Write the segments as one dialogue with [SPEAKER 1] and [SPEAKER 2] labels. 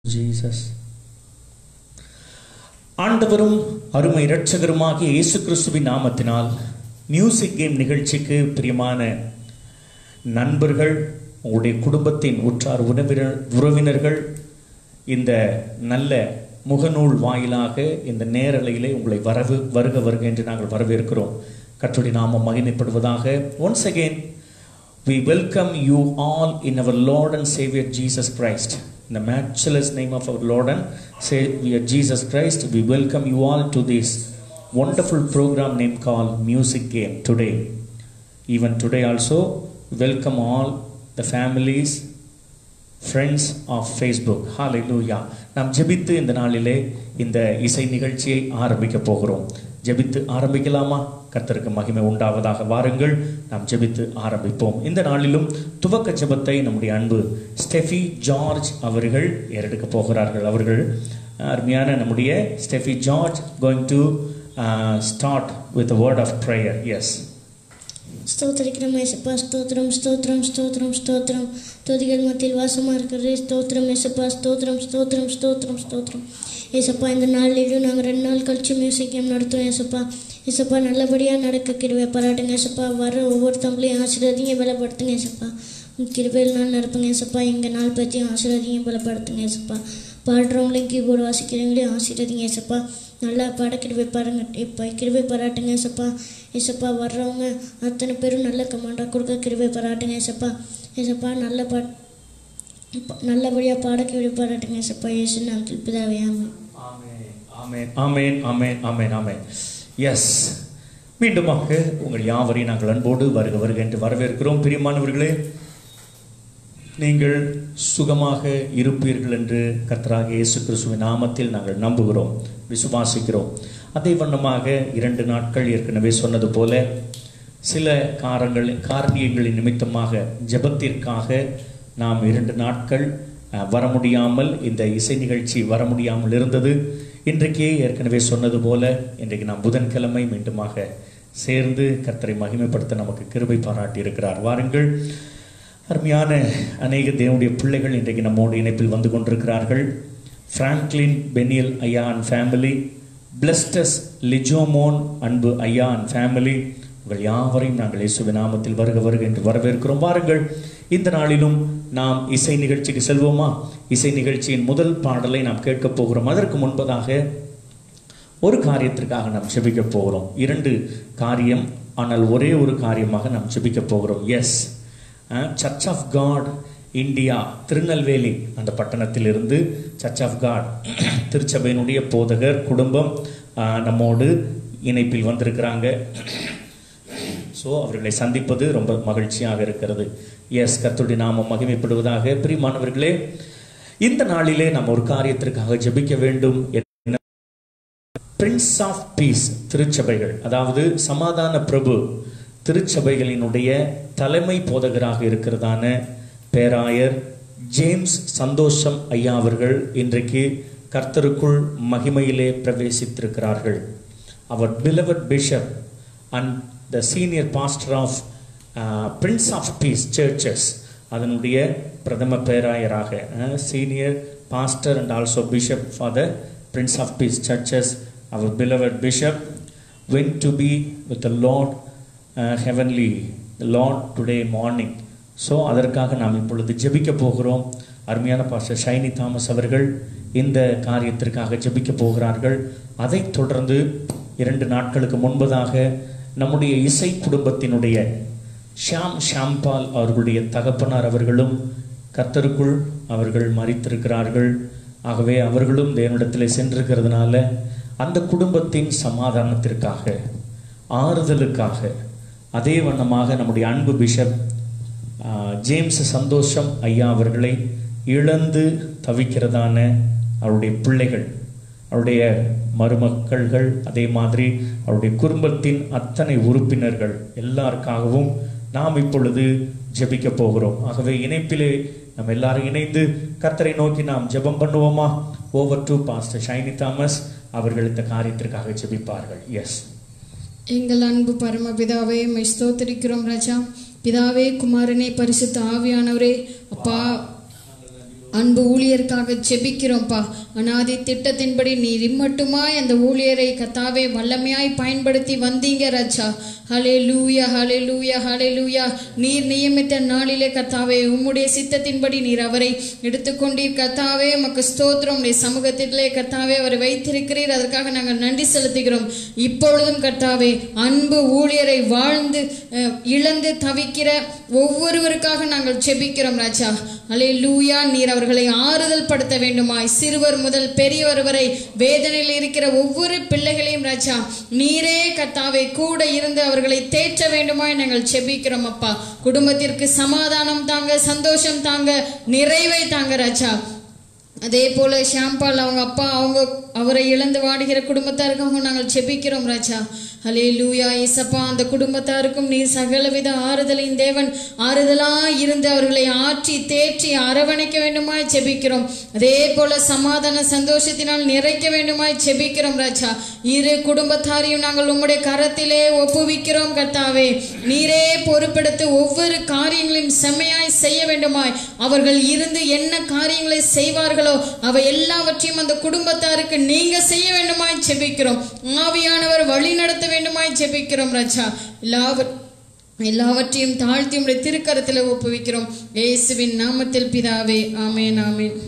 [SPEAKER 1] Jesus ஆண்டவரும் அருமை இரட்சகருமாகிய இயேசு கிறிஸ்துவின் நாமத்தினால் மியூசிக் கேம் நிகழ்ச்சிக்கு பிரியமான நண்பர்கள் உங்களுடைய குடும்பத்தின் உற்றார் உறவினர் உறவினர்கள் இந்த நல்ல முகநூல் வாயிலாக இந்த நேரலையிலே உங்களை வரவு வருக வருக என்று நாங்கள் வரவேற்கிறோம் கற்றுடைய நாமம் மகிமைப்படுவதாக once again We welcome you all in our Lord and Savior Jesus Christ. In the matchless name of our Lord and Savior Jesus Christ, we welcome you all to this wonderful program named called Music Game today. Even today also, welcome all the families, friends of Facebook ஹalleluya நாம் ஜெபித்து இந்த நாளிலே இந்த இசை நிகழ்ச்சியை ஆரம்பிக்க போகிறோம் ஜெபித்து ஆரம்பிக்கலாமா கர்த்தருக்கு மகிமை உண்டாவதாக வாருங்கள் நாம் ஜெபித்து ஆரம்பிப்போம் இந்த நாளிலும் துவக்க ஜெபத்தை நம்முடைய அன்பு ஸ்டெஃபி ஜார்ஜ் அவர்கள் ஏறெடுக்க போகிறார்கள் அவர்கள் அருமையான நம்முடைய Steffi George going to start with word of prayer yes
[SPEAKER 2] ஸ்தோத்திரிக்கிறோம் ஏசப்பா ஸ்தோத்திரம் ஸ்தோத்திரம் ஸ்தோத்திரம் ஸ்தோத்திரம் துதிகள் மத்தியில் வாசமாக இருக்கிறது ஸ்தோத்திரம் ஏசப்பா ஸ்தோத்திரம் ஸ்தோத்திரம் ஸ்தோத்திரம் ஸ்தோத்திரம் ஏசப்பா இந்த நாளிலும் நாங்கள் ரெண்டு நாள் கழிச்சு மியூசிக் கேம் நடத்துவோம் ஏசப்பா ஏசப்பா நல்லபடியாக நடக்க கிருவை பாராட்டுங்க ஏசப்பா வர ஒவ்வொருத்தவங்களையும் ஆசீர்வதிங்க பலப்படுத்துங்க ஏசப்பா கிருபையில் நாள் நடப்புங்க ஏசப்பா எங்கள் நாள் பற்றியும் ஆசீர்வதிங்க பலப்படுத்துங்க ஏசப்பா பாடுறவங்களையும் கீபோர்டு வாசிக்கிறவங்களையும் ஆசீர்வதிங்க ஏசப்பா நல்லா பாட கிருபை பாருங்க இப்போ கிருபை பாராட்டுங்க ஏசப்பா ஏசப்பா வர்றவங்க அத்தனை பேரும் நல்ல கமாண்டாக கொடுக்க கிருபை பாராட்டுங்க ஏசப்பா ஏசப்பா நல்ல பா ப- நல்லபடியாக பாட கிருபை பாராட்டுங்க ஏசப்பா இயேசு நாமத்தில் பிதாவே ஆமென்
[SPEAKER 1] ஆமென் ஆமென் ஆமென் ஆமென் ஆமென் எஸ் மீண்டுமாக உங்கள் யாவரையும் நாங்கள் அன்போடு வருக வருக என்று வரவேற்கிறோம் பிரியமானவர்களே நீங்கள் சுகமாக இருப்பீர்கள் என்று கர்த்தராக இயேசு கிறிஸ்துவின் நாமத்தில் நாங்கள் நம்புகிறோம் விசுவாசிக்கிறோம் அதே வண்ணமாக இரண்டு நாட்கள் ஏற்கனவே சொன்னது போல சில காரங்கள் காரணியங்களின் நிமித்தமாக ஜெபத்திற்காக நாம் இரண்டு நாட்கள் அஹ், வர முடியாமல் இந்த இசை நிகழ்ச்சி வர முடியாமல் இருந்தது இன்றைக்கே ஏற்கனவே சொன்னது போல இன்றைக்கு நாம் புதன்கிழமை மீண்டுமாக சேர்ந்து கர்த்தரை மகிமைப்படுத்த நமக்கு கிருபை பாராட்டி இருக்கிறார் வாருங்கள் அருமையான அநேக தேவனுடைய பிள்ளைகள் இன்றைக்கு நம்மோடு இணைப்பில் வந்து கொண்டிருக்கிறார்கள் பிராங்க்லின் பெனியல் ஐயா அண்ட் ஃபேமிலி பிளஸ்டஸ் லிஜோமோன் அன்பு ஐயா அண்ட் ஃபேமிலி உங்கள் யாவரையும் நாங்கள் இயேசுவின் நாமத்தில் வருக வருக என்று வரவேற்கிறோம் வாருங்கள் இந்த நாளிலும் நாம் இசை நிகழ்ச்சிக்கு செல்வோமா இசை நிகழ்ச்சியின் முதல் பாடலை நாம் கேட்கப் போகிறோம் அதற்கு முன்பதாக ஒரு காரியத்திற்காக நாம் ஜெபிக்க போகிறோம் இரண்டு காரியம் ஆனால் ஒரே ஒரு காரியமாக நாம் ஜெபிக்க போகிறோம் yes church of God India Tirunelveli அந்த பட்டணத்திலிருந்து சர்ச் ஆஃப் காட் திருச்சபையினுடைய போதகர் குடும்பம் அஹ், நம்மோடு இணைப்பில் வந்திருக்கிறாங்க ஸோ அவர்களை சந்திப்பது ரொம்ப மகிழ்ச்சியாக இருக்கிறது எஸ் கர்த்தருடைய நாமம் மகிமைப்படுவதாக பிரியமானவர்களே இந்த நாளிலே நாம் ஒரு காரியத்திற்காக ஜெபிக்க வேண்டும் என்ன பிரின்ஸ் ஆஃப் பீஸ் திருச்சபைகள் அதாவது சமாதான பிரபு திருச்சபைகளினுடைய தலைமை போதகராக இருக்கிறதான பேராயர் ஜேம்ஸ் சந்தோஷம் ஐயா அவர்கள் இன்றைக்கு கர்த்தருக்குள் மகிமையிலே பிரவேசித்திருக்கிறார்கள் அவர் beloved bishop and the senior pastor of Prince of Peace churches அதனுடைய பிரதம பேராயராக senior pastor and also bishop for the Prince of Peace churches அவர் beloved bishop went to be with the Lord uh, heavenly the Lord today morning so அதற்காக நாம் இப்பொழுது ஜெபிக்க போகிறோம் அருமையான பாஸ்டர் ஷைனி தாமஸ் அவர்கள் இந்த காரியத்திற்காக ஜெபிக்க போகிறார்கள் அதைத் தொடர்ந்து இரண்டு நாட்களுக்கு முன்பதாக நம்முடைய இசை குடும்பத்தினுடைய ஷாம் ஷாம்பால் அவர்களுடைய தகப்பனார் அவர்களும் கர்த்தருக்குள் அவர்கள் மறித்திருக்கிறார்கள் ஆகவே அவர்களும் தேவனிடத்தில் சென்றிருக்கிறதுனால அந்த குடும்பத்தின் சமாதானத்திற்காக ஆறுதலுக்காக அதே வண்ணமாக நம்முடைய அன்பு பிஷப் ஆ, ஜேம்ஸ் சந்தோஷம் ஐயா அவர்களை இழந்து தவிக்கிறதான அவருடைய பிள்ளைகள் அவருடைய மருமக்கள்கள் அதே மாதிரி அவருடைய குடும்பத்தின் அத்தனை உறுப்பினர்கள் எல்லாருக்காகவும் நாம் இப்பொழுது ஜெபிக்க போகிறோம் ஆகவே இணைப்பிலே நம்ம எல்லாரும் இணைந்து கர்த்தரை நோக்கி நாம் ஜெபம் பண்ணுவோமா over to pastor Shiny Thomas அவர்கள் இந்த காரியத்திற்காக ஜெபிப்பார்கள் எஸ்
[SPEAKER 3] எங்கள் அன்பு பரமபிதாவே மை ஸ்தோத்திரிக்கிறோம் ராஜா பிதாவே குமாரனே பரிசுத்த ஆவியானவரே அப்பா அன்பு ஊழியருக்காக ஜெபிக்கிறோம்ப்பா அனாதி திட்டத்தின்படி நீர் இம்மட்டுமாய் அந்த ஊழியரை கத்தாவே வல்லமையாய் பயன்படுத்தி வந்தீங்க ராஜா ஹலே லூயா ஹலே லூயா ஹலே லூயா நீர் நியமித்த நாளிலே கத்தாவே உம்முடைய சித்தத்தின்படி நீர் அவரை எடுத்துக்கொண்டீர் கத்தாவே உமக்கு ஸ்தோத்திரம் உடைய சமூகத்திலே கத்தாவே அவரை வைத்திருக்கிறீர் அதற்காக நாங்கள் நன்றி செலுத்துகிறோம் இப்பொழுதும் கர்த்தாவே அன்பு ஊழியரை வாழ்ந்து அஹ், இழந்து தவிக்கிற ஒவ்வொருவருக்காக நாங்கள் ஜெபிக்கிறோம் ராஜா அலே லூயா நீர் அவர்களை ஆறுதல் படுத்த வேண்டுமாய் சிறுவர் முதல் பெரியவர் வரை வேதனையில் இருக்கிற ஒவ்வொரு பிள்ளைகளையும் ராஜா நீரே கர்த்தாவே கூட இருந்து அவர்களை தேற்ற வேண்டுமாய் நாங்கள் ஜெபிக்கிறோம் அப்பா குடும்பத்திற்கு சமாதானம் தாங்க சந்தோஷம் தாங்க நிறைவை தாங்க ராஜா அதே போல ஷாம்பால் அவங்க அப்பா அவங்க அவரை இழந்து வாடுகிற குடும்பத்தாருக்காக நாங்கள் செபிக்கிறோம் ராஜா ஹலே லூயா இசப்பா அந்த குடும்பத்தாருக்கும் நீர் சகலவித ஆறுதலின் தேவன் ஆறுதலா இருந்து அவர்களை ஆற்றி தேற்றி அரவணைக்க வேண்டுமாய் செபிக்கிறோம் அதே போல சமாதான சந்தோஷத்தினால் நிறைக்க வேண்டுமாய் செபிக்கிறோம் ராஜா இரு குடும்பத்தாரையும் நாங்கள் உம்முடைய கரத்திலே ஒப்புவிக்கிறோம் கர்த்தாவே நீரே பொறுப்பெடுத்து ஒவ்வொரு காரியங்களையும் செம்மையாய் செய்ய வேண்டுமாய் அவர்கள் இருந்து என்ன காரியங்களை செய்வார்களோ அவை எல்லாவற்றையும் அந்த குடும்பத்தாருக்கு நீங்க செய்ய வேண்டுமாய் ஜெபிக்கிறோம் ஆவியானவர் வழி நடத்த வேண்டுமாய் ஜெபிக்கிறோம் ராஜா எல்லாவற் எல்லாவற்றையும் தாழ்த்தி உடைய திருக்கரத்தில் ஒப்புவிக்கிறோம் இயேசுவின் நாமத்தில் பிதாவே ஆமேன் ஆமேன்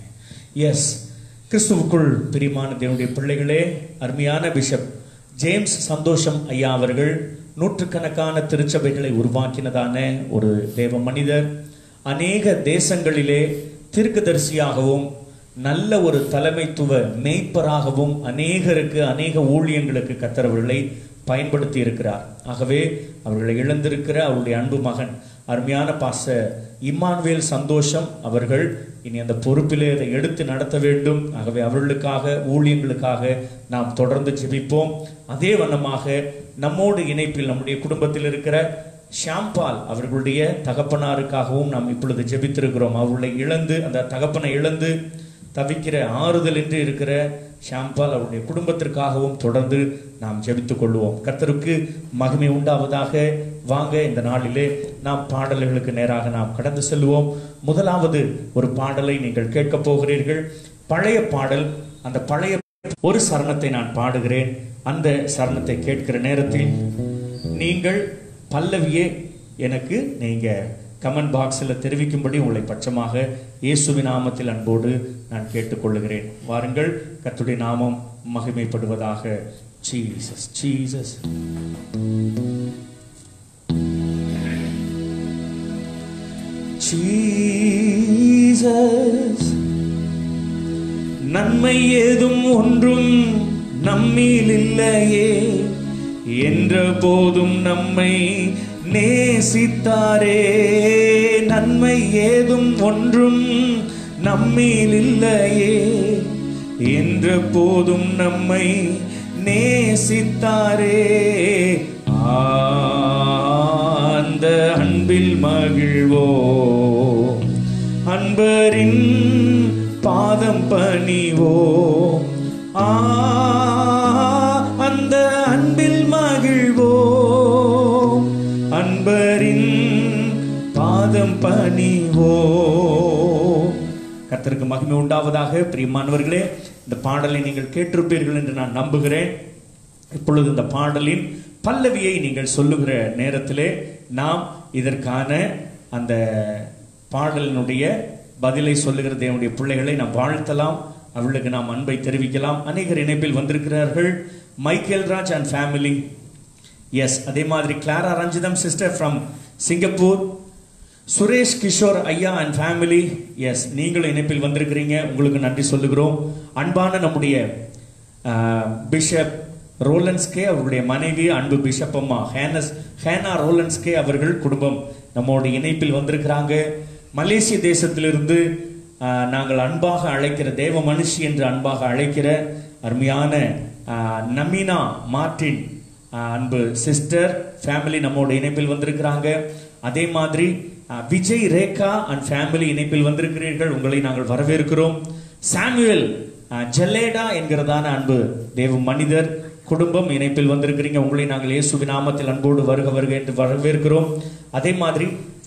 [SPEAKER 1] எஸ் கிறிஸ்துவுக்குள் பிரியமான தேவனுடைய பிள்ளைகளே அருமையான பிஷப் ஜேம்ஸ் சந்தோஷம் ஐயா அவர்கள் நூற்றுக்கணக்கான திருச்சபைகளை உருவாக்கினதான ஒரு தேவ மனிதர் அநேக தேசங்களிலே தீர்க்கதரிசியாகவும் நல்ல ஒரு தலைமைத்துவ மேய்ப்பராகவும் அநேகருக்கு அநேக ஊழியங்களுக்கு கத்தரவர்களை பயன்படுத்தி இருக்கிறார் ஆகவே அவர்களை இழந்திருக்கிற அவருடைய அன்பு மகன் அருமையான பாச இம்மானுவேல் சந்தோஷம் அவர்கள் இனி அந்த பொறுப்பிலே அதை எடுத்து நடத்த வேண்டும் ஆகவே அவர்களுக்காக ஊழியங்களுக்காக நாம் தொடர்ந்து ஜெபிப்போம் அதே வண்ணமாக நம்மோடு இணைப்பில் நம்முடைய குடும்பத்தில் இருக்கிற ஷாம்பால் அவர்களுடைய தகப்பனாருக்காகவும் நாம் இப்பொழுது ஜெபித்திருக்கிறோம் அவர்களை இழந்து அந்த தகப்பனை இழந்து தவிக்கிற ஆறுதல் என்று இருக்கிற ஷாம்பால் அவருடைய குடும்பத்திற்காகவும் தொடர்ந்து நாம் ஜெபித்துக் கொள்வோம் கர்த்தருக்கு மகிமை உண்டாவதாக வாங்க இந்த நாளிலே நாம் பாடல்களுக்கு நேராக நாம் கடந்து செல்வோம் முதலாவது ஒரு பாடலை நீங்கள் கேட்கப் போகிறீர்கள் பழைய பாடல் அந்த பழைய ஒரு சரணத்தை நான் பாடுகிறேன் அந்த சரணத்தை கேட்கிற நேரத்தில் நீங்கள் பல்லவியே எனக்கு நீங்க கமெண்ட் பாக்ஸில் தெரிவிக்கும்படி உங்களை பட்சமாக இயேசுவின் நாமத்தில் அன்போடு நான் கேட்டுக்கொள்ளுகிறேன் வாருங்கள் கர்த்தருடைய நாமம் மகிமைப்படுவதாக ஜீசஸ் ஜீசஸ் ஜீசஸ் நன்மை ஏதும் ஒன்றும் நம்மில் இல்லையே என்ற போதும் நம்மை நேசித்தாரே நன்மை ஏதும் ஒன்றும் நம்மில் இல்லையே என்ற போதும் நம்மை நேசித்தாரே அந்த அன்பில் மகிழ்வோ அன்பரின் பாதம் பணிவோ ஆ அந்த அன்பில் மகிழ்வோ அன்பரின் பாதம் பணிவோ கர்த்தருக்கு மகிமை உண்டாவதாக பிரியமானவர்களே இந்த பாடலை நீங்கள் கேட்டிருப்பீர்கள் என்று நான் நம்புகிறேன் இப்பொழுது இந்த பாடலின் பல்லவியை நீங்கள் சொல்லுகிற நேரத்திலே நாம் இதற்கான அந்த பாடலினுடைய பதிலை சொல்லுகிற தேவனுடைய பிள்ளைகளை நாம் வாழ்த்தலாம் அவர்களுக்கு நாம் அன்பை தெரிவிக்கலாம் அநேகர் இணைப்பில் வந்திருக்கிறார்கள் Michael Raj and family yes அதே மாதிரி Clara Ranjitham sister from Singapore Suresh Kishore ஐயா அண்ட் ஃபேமிலி எஸ் நீங்களும் இணைப்பில் வந்திருக்கிறீங்க உங்களுக்கு நன்றி சொல்லுகிறோம் அன்பான நம்முடைய பிஷப் ரோலன்ஸ்கே அவருடைய மனைவி அன்பு பிஷப் அம்மா ஹேனஸ் ஹேனா ரோலன்ஸ்கே அவர்கள் குடும்பம் நம்மோட இணைப்பில் வந்திருக்கிறாங்க மலேசிய தேசத்திலிருந்து ஆஹ், நாங்கள் அன்பாக அழைக்கிற தேவ மனுஷி என்று அன்பாக அழைக்கிற அருமையான ஆஹ், நமீனா மார்டின் ஆஹ், அன்பு சிஸ்டர் ஃபேமிலி நம்மோட இணைப்பில் வந்திருக்கிறாங்க அதே மாதிரி ஆஹ், விஜய் ரேகா அண்ட் ஃபேமிலி இணைப்பில் வந்திருக்கிறீர்கள் உங்களை நாங்கள் வரவேற்கிறோம் சாமுவேல் ஆஹ், ஜெலேடா என்கிறதான அன்பு தேவ மனிதர் குடும்பம் இணைப்பில் வந்திருக்கிறீங்க உங்களை நாங்கள் இயேசுவின் நாமத்தில் அன்போடு வருக வருக என்று வரவேற்கிறோம் அதே மாதிரி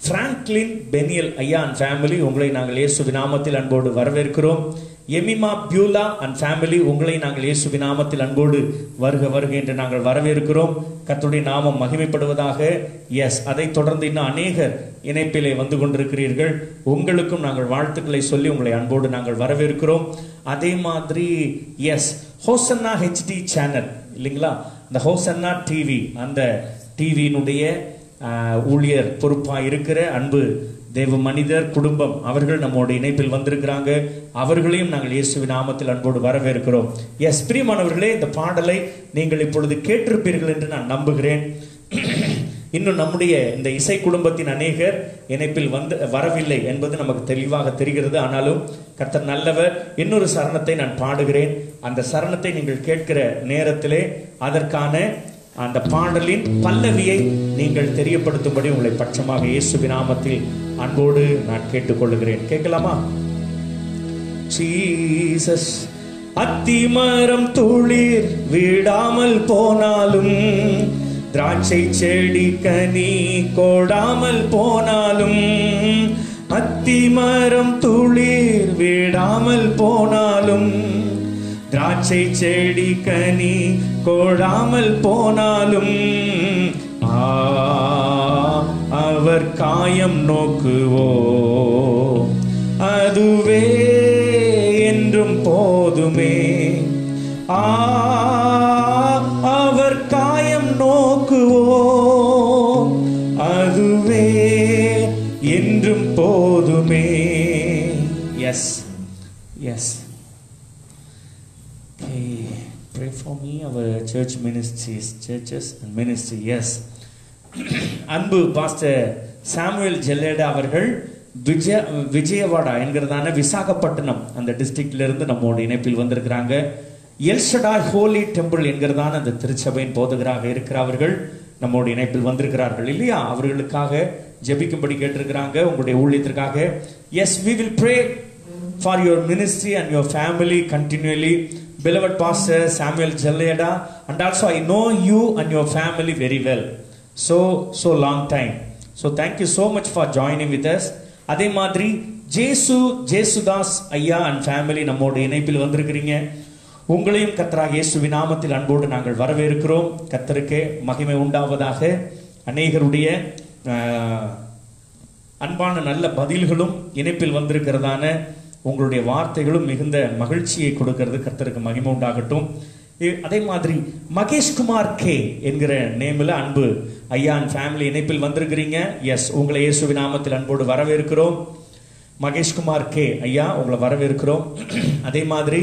[SPEAKER 1] பிராங்க்லின் பெனியல் ஐயா அண்ட் ஃபேமிலி உங்களை நாங்கள் இயேசு நாமத்தில் அன்போடு வரவேற்கிறோம் எமிமா பியூலா அண்ட் ஃபேமிலி உங்களை நாங்கள் இயேசு நாமத்தில் அன்போடு வருக வருக என்று நாங்கள் வரவேற்கிறோம் கர்த்தருடைய நாமம் மகிமைப்படுவதாக எஸ் அதை தொடர்ந்து இன்னும் அநேகர் இணைப்பிலே வந்து கொண்டிருக்கிறீர்கள் உங்களுக்கும் நாங்கள் வாழ்த்துக்களை சொல்லி உங்களை அன்போடு நாங்கள் வரவேற்கிறோம் அதே மாதிரி எஸ் ஹோசன்னா ஹெச்டி சேனல் இல்லைங்களா இந்த ஹோசன்னா டிவி அந்த டிவியினுடைய ஊழியர் பொறுப்பாக இருக்கிற அன்பு தேவ மனிதர் குடும்பம் அவர்கள் நம்மோட இணைப்பில் வந்திருக்கிறாங்க அவர்களையும் நாங்கள் இயேசுவின் நாமத்தில் அன்போடு வரவேற்கிறோம் எஸ் பிரியமானவர்களே இந்த பாடலை நீங்கள் இப்பொழுது கேட்டிருப்பீர்கள் என்று நான் நம்புகிறேன் இன்னும் நம்முடைய இந்த இசை குடும்பத்தின் அநேகர் இணைப்பில் வந்து வரவில்லை என்பது நமக்கு தெளிவாக தெரிகிறது ஆனாலும் கர்த்தர் நல்லவர் இன்னொரு சரணத்தை நான் பாடுகிறேன் அந்த சரணத்தை நீங்கள் கேட்கிற நேரத்திலே அதற்கான அந்த பாடலின் பல்லவியை நீங்கள் தெரியப்படுத்தும்படி உங்களை பட்சமாக இயேசு நாமத்தில் அன்போடு நான் கேட்டுக்கொள்ளுகிறேன் கேட்கலாமா ஜீசஸ் அத்திமரம் துளிர் விடாமல் போனாலும் திராட்சை செடி கனி கோடாமல் போனாலும் அத்திமரம் துளிர் விடாமல் போனாலும் திராட்சை செடி கனி கோடாமல் போனாலும் ஆ அவர் காயம் நோக்குவோ அதுவே என்றும் போதுமே ஆ அவர் காயம் நோக்குவோ அதுவே என்றும் போதுமே yes yes Okay, pray for me, our church ministries, churches and ministry. Yes. அன்பு பாஸ்டர் சாமுவேல் ஜெல்லேடா அவர்கள் விஜய விஜயவாடா என்கிறதான விசாகப்பட்டினம் அந்த டிஸ்ட்ரிக்ட்ல இருந்து நம்மோட இணைப்பில் வந்திருக்கிறாங்க எல்ஷடாய் ஹோலி டெம்பிள் என்கிறதான அந்த திருச்சபையின் போதகராக இருக்கிறவர்கள் நம்மோட இணைப்பில் வந்திருக்கிறார்கள் இல்லையா அவர்களுக்காக ஜெபிக்கும்படி கேட்டிருக்கிறாங்க உங்களுடைய ஊழியத்திற்காக yes we will pray for your ministry and your family continually beloved pastor samuel jalleda and also i know you and your family very well so so long time so thank you so much for joining with us அதே மாதிரி ஜேசு ஜேசுதாஸ் ஐயா and family நம்மோட இணைப்பில் வந்திருக்கிறீங்க உங்களையும் கத்தராக இயேசு நாமத்தில் அன்போடு நாங்கள் வரவேற்கிறோம் கத்தருக்கு மகிமை உண்டாவதாக அநேகருடைய அன்பான நல்ல பதில்களும் இணைப்பில் வந்திருக்கிறதான உங்களுடைய வார்த்தைகளும் மிகுந்த மகிழ்ச்சியை கொடுக்கிறது கர்த்தருக்கு மகிமை உண்டாகட்டும் அதே மாதிரி மகேஷ்குமார் கே என்கிற நேமில் அன்பு ஐயா அண்ட் ஃபேமிலி இணைப்பில் வந்திருக்கிறீங்க எஸ் உங்களை இயேசுவி நாமத்தில் அன்போடு வரவேற்கிறோம் மகேஷ்குமார் கே ஐயா உங்களை வரவேற்கிறோம் அதே மாதிரி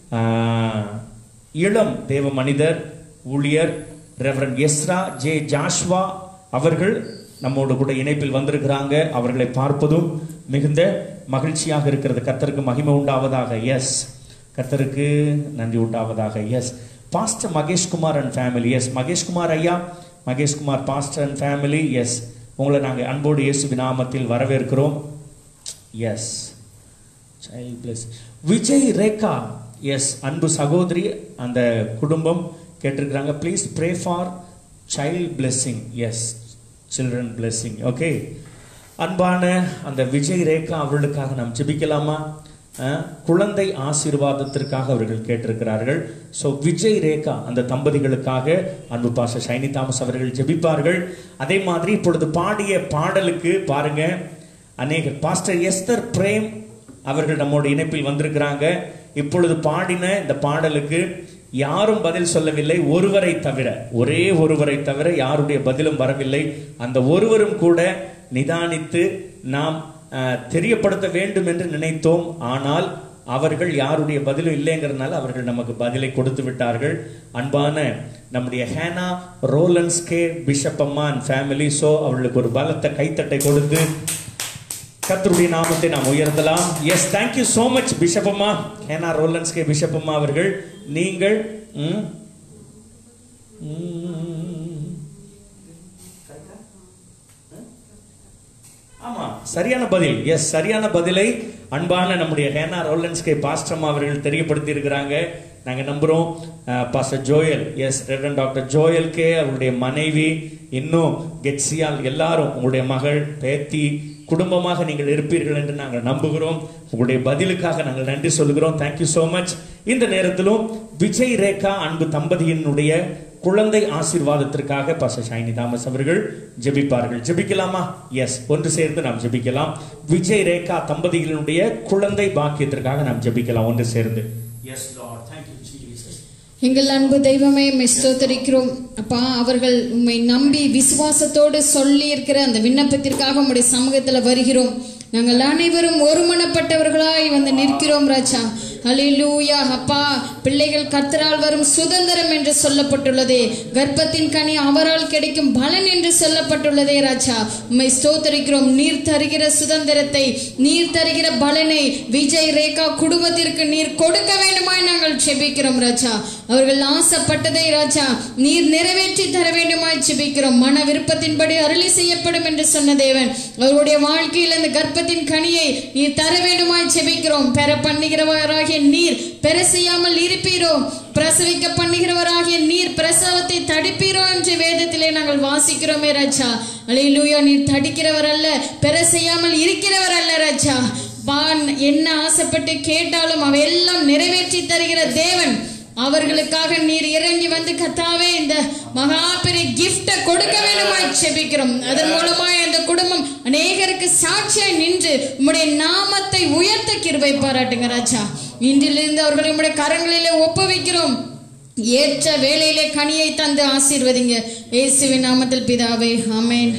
[SPEAKER 1] இளம் தேவ மனிதர் ஊழியர் ரெவரன் எஸ்ரா ஜே ஜாஷ்வா அவர்கள் நம்மோடு கூட இணைப்பில் வந்திருக்கிறாங்க அவர்களை பார்ப்பதும் மிகுந்த மகிழ்ச்சியாக இருக்கிறது கர்த்தருக்கு மகிமை உண்டாவதாக எஸ் கர்த்தருக்கு நன்றி உண்டாவதாக yes pastor Maheshkumar and family yes Maheshkumar ஐயா Maheshkumar pastor and family yes உங்களை நாங்கள் அன்போடு இயேசு நாமத்தில் வரவேற்கிறோம் yes child bless Vijay Rekha yes அன்பு சகோதரி அந்த குடும்பம் கேட்டிருக்கிறாங்க please pray for child blessing yes children blessing okay அன்பான அந்த விஜய் ரேகா அவர்களுக்காக நாம் ஜெபிக்கலாமா குழந்தை ஆசீர்வாதத்திற்காக அவர்கள் கேட்டிருக்கிறார்கள் ஸோ விஜய் ரேகா அந்த தம்பதிகளுக்காக அன்பு பாச ஷைனி தாமஸ் அவர்கள் ஜெபிப்பார்கள் அதே மாதிரி இப்பொழுது பாடிய பாடலுக்கு பாருங்க அநேக பாஸ்டர் எஸ்தர் பிரேம் அவர்கள் நம்மோட இணைப்பில் வந்திருக்கிறாங்க இப்பொழுது பாடின இந்த பாடலுக்கு யாரும் பதில் சொல்லவில்லை ஒருவரை தவிர ஒரே ஒருவரை தவிர யாருடைய பதிலும் வரவில்லை அந்த ஒருவரும் கூட நிதானித்து நாம் தெரியப்படுத்த வேண்டும் என்று நினைத்தோம் ஆனால் அவர்கள் யாருடைய பதிலும் இல்லைங்கிறதுனால அவர்கள் நமக்கு பதிலை கொடுத்து விட்டார்கள் அன்பான நம்முடைய ஹேனா ரோலன்ஸ்கே பிஷப் அம்மா அண்ட் ஃபேமிலி ஸோ அவர்களுக்கு ஒரு பலத்த கைத்தட்டை கொடுத்து கத்தருடைய நாமத்தை நாம் உயர்த்தலாம் yes thank you so much bishop அம்மா ஹேனா ரோலன்ஸ்கே பிஷப் அம்மா அவர்கள் நீங்கள் ஆமா சரியான பதில் எஸ் சரியான பதிலை அன்பான நம்முடைய ஹேனா ரோலன்ஸ்கே பாஸ்டம் அவர்கள் தெரியப்படுத்தி இருக்கிறாங்க நாங்க நம்புறோம் pastor Joel yes reverend doctor Joel K அவருடைய மனைவி இன்னும் கெட்சியால் எல்லாரும் உங்களுடைய மகள் பேத்தி குடும்பமாக நீங்கள் இருப்பீர்கள் என்று நாங்கள் நம்புகிறோம் உங்களுடைய பதிலுக்காக நாங்கள் நன்றி சொல்கிறோம் தேங்க்யூ so மச் இந்த நேரத்திலும் விஜய் ரேகா அன்பு தம்பதியினுடைய குழந்தை ஆசீர்வாதத்திற்காக பாச ஷைனி தாமஸ் அவர்கள் ஜெபிப்பார்கள் ஜெபிக்கலாமா எஸ் ஒன்று சேர்ந்து நாம் ஜெபிக்கலாம் விஜய் ரேகா தம்பதிகளினுடைய குழந்தை பாக்கியத்திற்காக நாம் ஜெபிக்கலாம் ஒன்று சேர்ந்து எஸ் லார்ட் தேங்க்யூ ஜீசஸ்
[SPEAKER 3] எங்கள் அன்பு தெய்வமே உம்மை ஸ்தோத்தரிக்கிறோம் அப்பா அவர்கள் உம்மை நம்பி விசுவாசத்தோடு சொல்லி இருக்கிற அந்த விண்ணப்பத்திற்காக உம்முடைய சமூகத்துல வருகிறோம் நாங்கள் அனைவரும் ஒருமனப்பட்டவர்களாய் வந்து நிற்கிறோம் ராஜா ஹalleluya அப்பா பிள்ளைகள் கர்த்தரால் வரும் சுதந்திரம் என்று சொல்லப்பட்டுள்ளதே கர்ப்பத்தின் கனி அவரால் கிடைக்கும் பலன் என்று சொல்லப்பட்டுள்ளதே ராஜா உம்மை ஸ்தோத்தரிக்கிறோம் நீர் தருகிற சுதந்திரத்தை நீர் தருகிற பலனை விஜய் ரேகா குடும்பத்திற்கு நீர் கொடுக்க வேண்டுமாய் நாங்கள் செபிக்கிறோம் ராஜா அவர்கள் ஆசைப்பட்டதை ராஜா நீர் நிறைவேற்றி தர வேண்டுமாய் செபிக்கிறோம் மன விருப்பத்தின்படி அருளி செய்யப்படும் என்று சொன்ன தேவன் அவர்களுடைய வாழ்க்கையில் அந்த கர்ப்பத்தின் கனியை நீர் தர வேண்டுமாய் செபிக்கிறோம் பெற பண்ணுகிறவராகிய நீர் பெற செய்யாமல் இருப்பீரோ பிரசவிக்க பண்ணுகிறவராகிய நீர் பிரசவத்தை தடுப்பீரோ என்று வேதத்திலே நாங்கள் வாசிக்கிறோமே ராஜா அலையிலூயா நீர் தடுக்கிறவர் அல்ல பெற செய்யாமல் இருக்கிறவர் அல்ல ராஜா பான் என்ன ஆசைப்பட்டு கேட்டாலும் அவையெல்லாம் நிறைவேற்றி தருகிற தேவன் அவர்களுக்காக நீர் இறங்கி வந்து கத்தாவே இந்த மகா பெரிய கிஃப்ட கொடுக்க வேண்டுமாய் செபிக்கிறோம் அதன் மூலமாய் அந்த குடும்பம் அநேகருக்கு சாட்சியாய் நின்று உம்முடைய நாமத்தை உயர்த்த கிருபை பாராட்டுங்க ராஜா இன்றிலிருந்து அவர்களை உம்முடைய கரங்களிலே ஒப்புவிக்கிறோம் ஏற்ற வேலையிலே கனியை தந்து ஆசீர்வதிங்க இயேசுவின் நாமத்தில் பிதாவே ஆமென்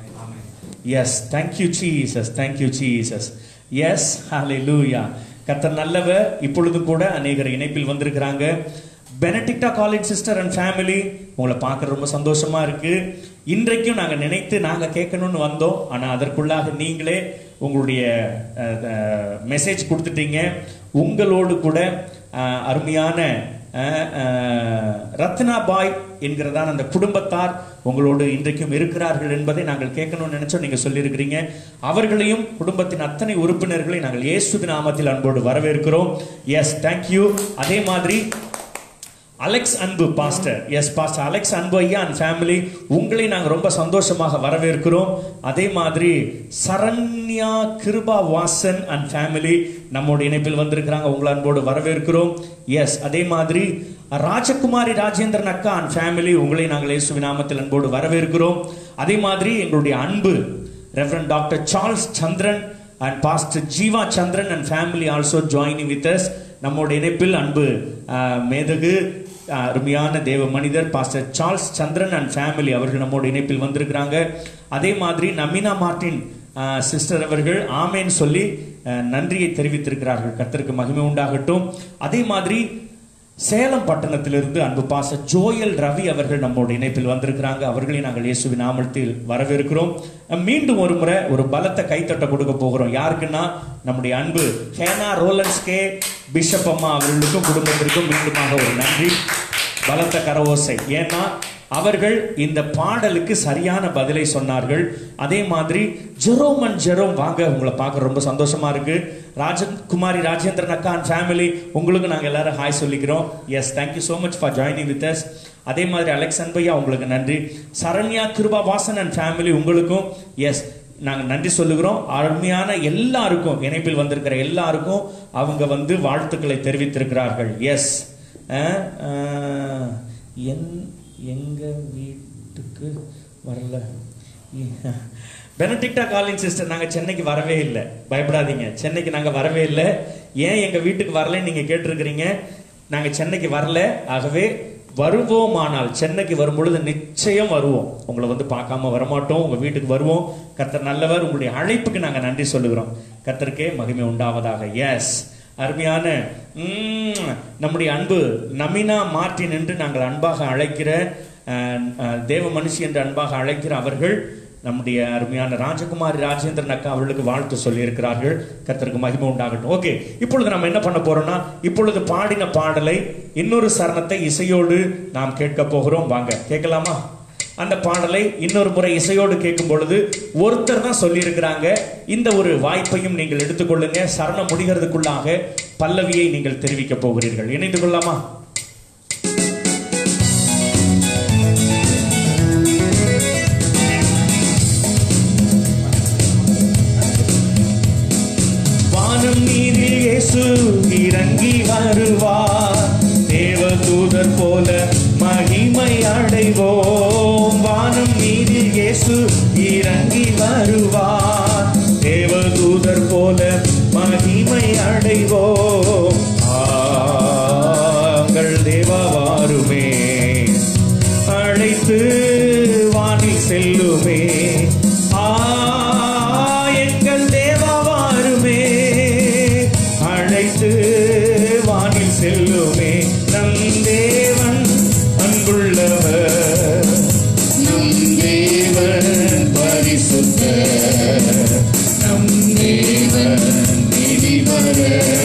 [SPEAKER 1] yes thank you Jesus thank you Jesus yes ஹalleluya கர்த்தர் நல்லவர் இப்பொழுது கூட அநேகர் இணைப்பில் வந்திருக்கிறாங்க Benedicta college sister and family உங்களை பார்க்க ரொம்ப சந்தோஷமா இருக்கு இன்றைக்கும் நாங்க நினைத்து நாங்க கேட்கணும்னு வந்தோம் ஆனா அதற்குள்ளாக நீங்களே உங்களுடைய மெசேஜ் கொடுத்துட்டீங்க உங்களோடு கூட அஹ், அருமையான அஹ், அஹ், ரத்னா பாய் என்கிறதான அந்த குடும்பத்தார் உங்களோடு இன்றைக்கும் இருக்கிறார்கள் என்பதை நாங்கள் கேட்கணும்னு நினைச்சோம் நீங்க சொல்லியிருக்கிறீங்க அவர்களையும் குடும்பத்தின் அத்தனை உறுப்பினர்களை நாங்கள் இயேசுவின் நாமத்தில் அன்போடு வரவேற்கிறோம் எஸ் தேங்க்யூ அதே மாதிரி அலெக்ஸ் அன்பு பாஸ்டர் எஸ் பாஸ்டர் அலெக்ஸ் அன்பு ஐயா அண்ட் ஃபேமிலி உங்களை நாங்கள் ரொம்ப சந்தோஷமாக வரவேற்கிறோம் அதே மாதிரி சரண்யா கிருபா வாசன் அண்ட் ஃபேமிலி நம்மோட இணைப்பில் வந்திருக்கிறாங்க உங்களை அன்போடு வரவேற்கிறோம் எஸ் அதே மாதிரி ராஜகுமாரி ராஜேந்திரன் அக்கா அண்ட் ஃபேமிலி உங்களை நாங்கள் இயேசுவின் நாமத்தில் அன்போடு வரவேற்கிறோம் அதே மாதிரி எங்களுடைய அன்பு reverend doctor Charles Chandran and pastor Jeeva Chandran and family also joining with us நம்மோட இணைப்பில் அன்பு ஆஹ், மேதகு ஆஹ், அருமையான தேவ மனிதர் pastor Charles Chandran and family அவர்கள் நம்மோட இணைப்பில் வந்திருக்கிறாங்க அதே மாதிரி நமினா மார்டின் சிஸ்டர் அவர்கள் ஆமேன்னு சொல்லி ஆஹ், நன்றியை தெரிவித்திருக்கிறார்கள் கர்த்தருக்கு மகிமை உண்டாகட்டும் அதே மாதிரி சேலம் பட்டணத்திலிருந்து அன்பு பாச ஜோயல் ரவி அவர்கள் நம்மோட இணைப்பில் வந்திருக்கிறாங்க அவர்களை நாங்கள் இயேசுவின் நாமத்தில் வரவேற்கிறோம் மீண்டும் ஒரு முறை ஒரு பலத்த கைத்தட்ட கொடுக்க போகிறோம் யாருக்குன்னா நம்முடைய அன்பு ஹேனா ரோலன்ஸ்கே பிஷப் அம்மா அவர்களுக்கும் குடும்பத்திற்கும் மீண்டுமாக ஒரு நன்றி பலத்த கரவோசை ஏன்னா அவர்கள் இந்த பாடலுக்கு சரியான பதிலை சொன்னார்கள் அதே மாதிரி ஜெரோம் அண்ட் ஜெரோம் வாங்க உங்களை பார்க்க ரொம்ப சந்தோஷமா இருக்கு ராஜன் குமாரி ராஜேந்திரன் அக்கா அண்ட் ஃபேமிலி உங்களுக்கு நாங்கள் எல்லாரும் ஹாய் சொல்லிக்கிறோம் yes thank you so much for joining with us அதே மாதிரி அலெக்ஸ் அன்பையா உங்களுக்கு நன்றி சரண்யா கிருபா வாசன் அண்ட் ஃபேமிலி உங்களுக்கும் எஸ் நாங்கள் நன்றி சொல்லுகிறோம் அருமையான எல்லாருக்கும் இணைப்பில் வந்திருக்கிற எல்லாருக்கும் அவங்க வந்து வாழ்த்துக்களை தெரிவித்திருக்கிறார்கள் எஸ் என் எங்க வீட்டுக்கு வரல பெனடிக்டா காலிங் சிஸ்டர் நாங்க சென்னைக்கு வரவே இல்லை பயப்படாதீங்க சென்னைக்கு நாங்க வரவே இல்லை ஏன் எங்க வீட்டுக்கு வரலன்னு நீங்க கேட்டிருக்கிறீங்க நாங்க சென்னைக்கு வரல ஆகவே வருவோமானால் சென்னைக்கு வரும் பொழுது நிச்சயம் வருவோம் உங்களை வந்து பார்க்காம வரமாட்டோம் உங்க வீட்டுக்கு வருவோம் கர்த்தர் நல்லவர் உங்களுடைய அழைப்புக்கு நாங்க நன்றி சொல்லுகிறோம் கர்த்தருக்கே மகிமை உண்டாவதாக எஸ் அருமையான உம், நம்முடைய அன்பு நமினா மார்டின் என்று நாங்கள் அன்பாக அழைக்கிற அஹ், அஹ், தேவ மனுஷி என்று அன்பாக அழைக்கிற அவர்கள் நம்முடைய அருமையான ராஜகுமாரி ராஜேந்திரன் அக்கா அவர்களுக்கு வாழ்த்து சொல்லியிருக்கிறார்கள் கர்த்தருக்கு மகிமை உண்டாகட்டும் ஓகே இப்பொழுது நம்ம என்ன பண்ண போறோம்னா இப்பொழுது பாடின பாடலை இன்னொரு சரணத்தை இசையோடு நாம் கேட்க போகிறோம் வாங்க கேட்கலாமா அந்த பாடலை இன்னொரு முறை இசையோடு கேட்கும் பொழுது ஒருத்தர் தான் சொல்லியிருக்கிறாங்க இந்த ஒரு வாய்ப்பையும் நீங்கள் எடுத்துக்கொள்ளுங்க சரணம் முடிகிறதுக்குள்ளாக பல்லவியை நீங்கள் தெரிவிக்க போகிறீர்கள் இணைந்து கொள்ளலாமா வானம் நீரில் இயேசு இறங்கி வருவார் தேவதூதர் போல மகிமை அடைவோம் வானம் நீரில் இயேசு இறங்கி வருவார் தேவதூதர் போல மகிமை அடைவோம் ஆங்கள் தேவாருமே அழைத்து வானில் செல்லுமே ஆ எங்கள் தேவாவாருமே அழைத்து வானில் செல்லுமே நம் தேவன் அன்புள்ளவர் நம் தேவன் பரிசுத்த நம் தேவன் நீதிபர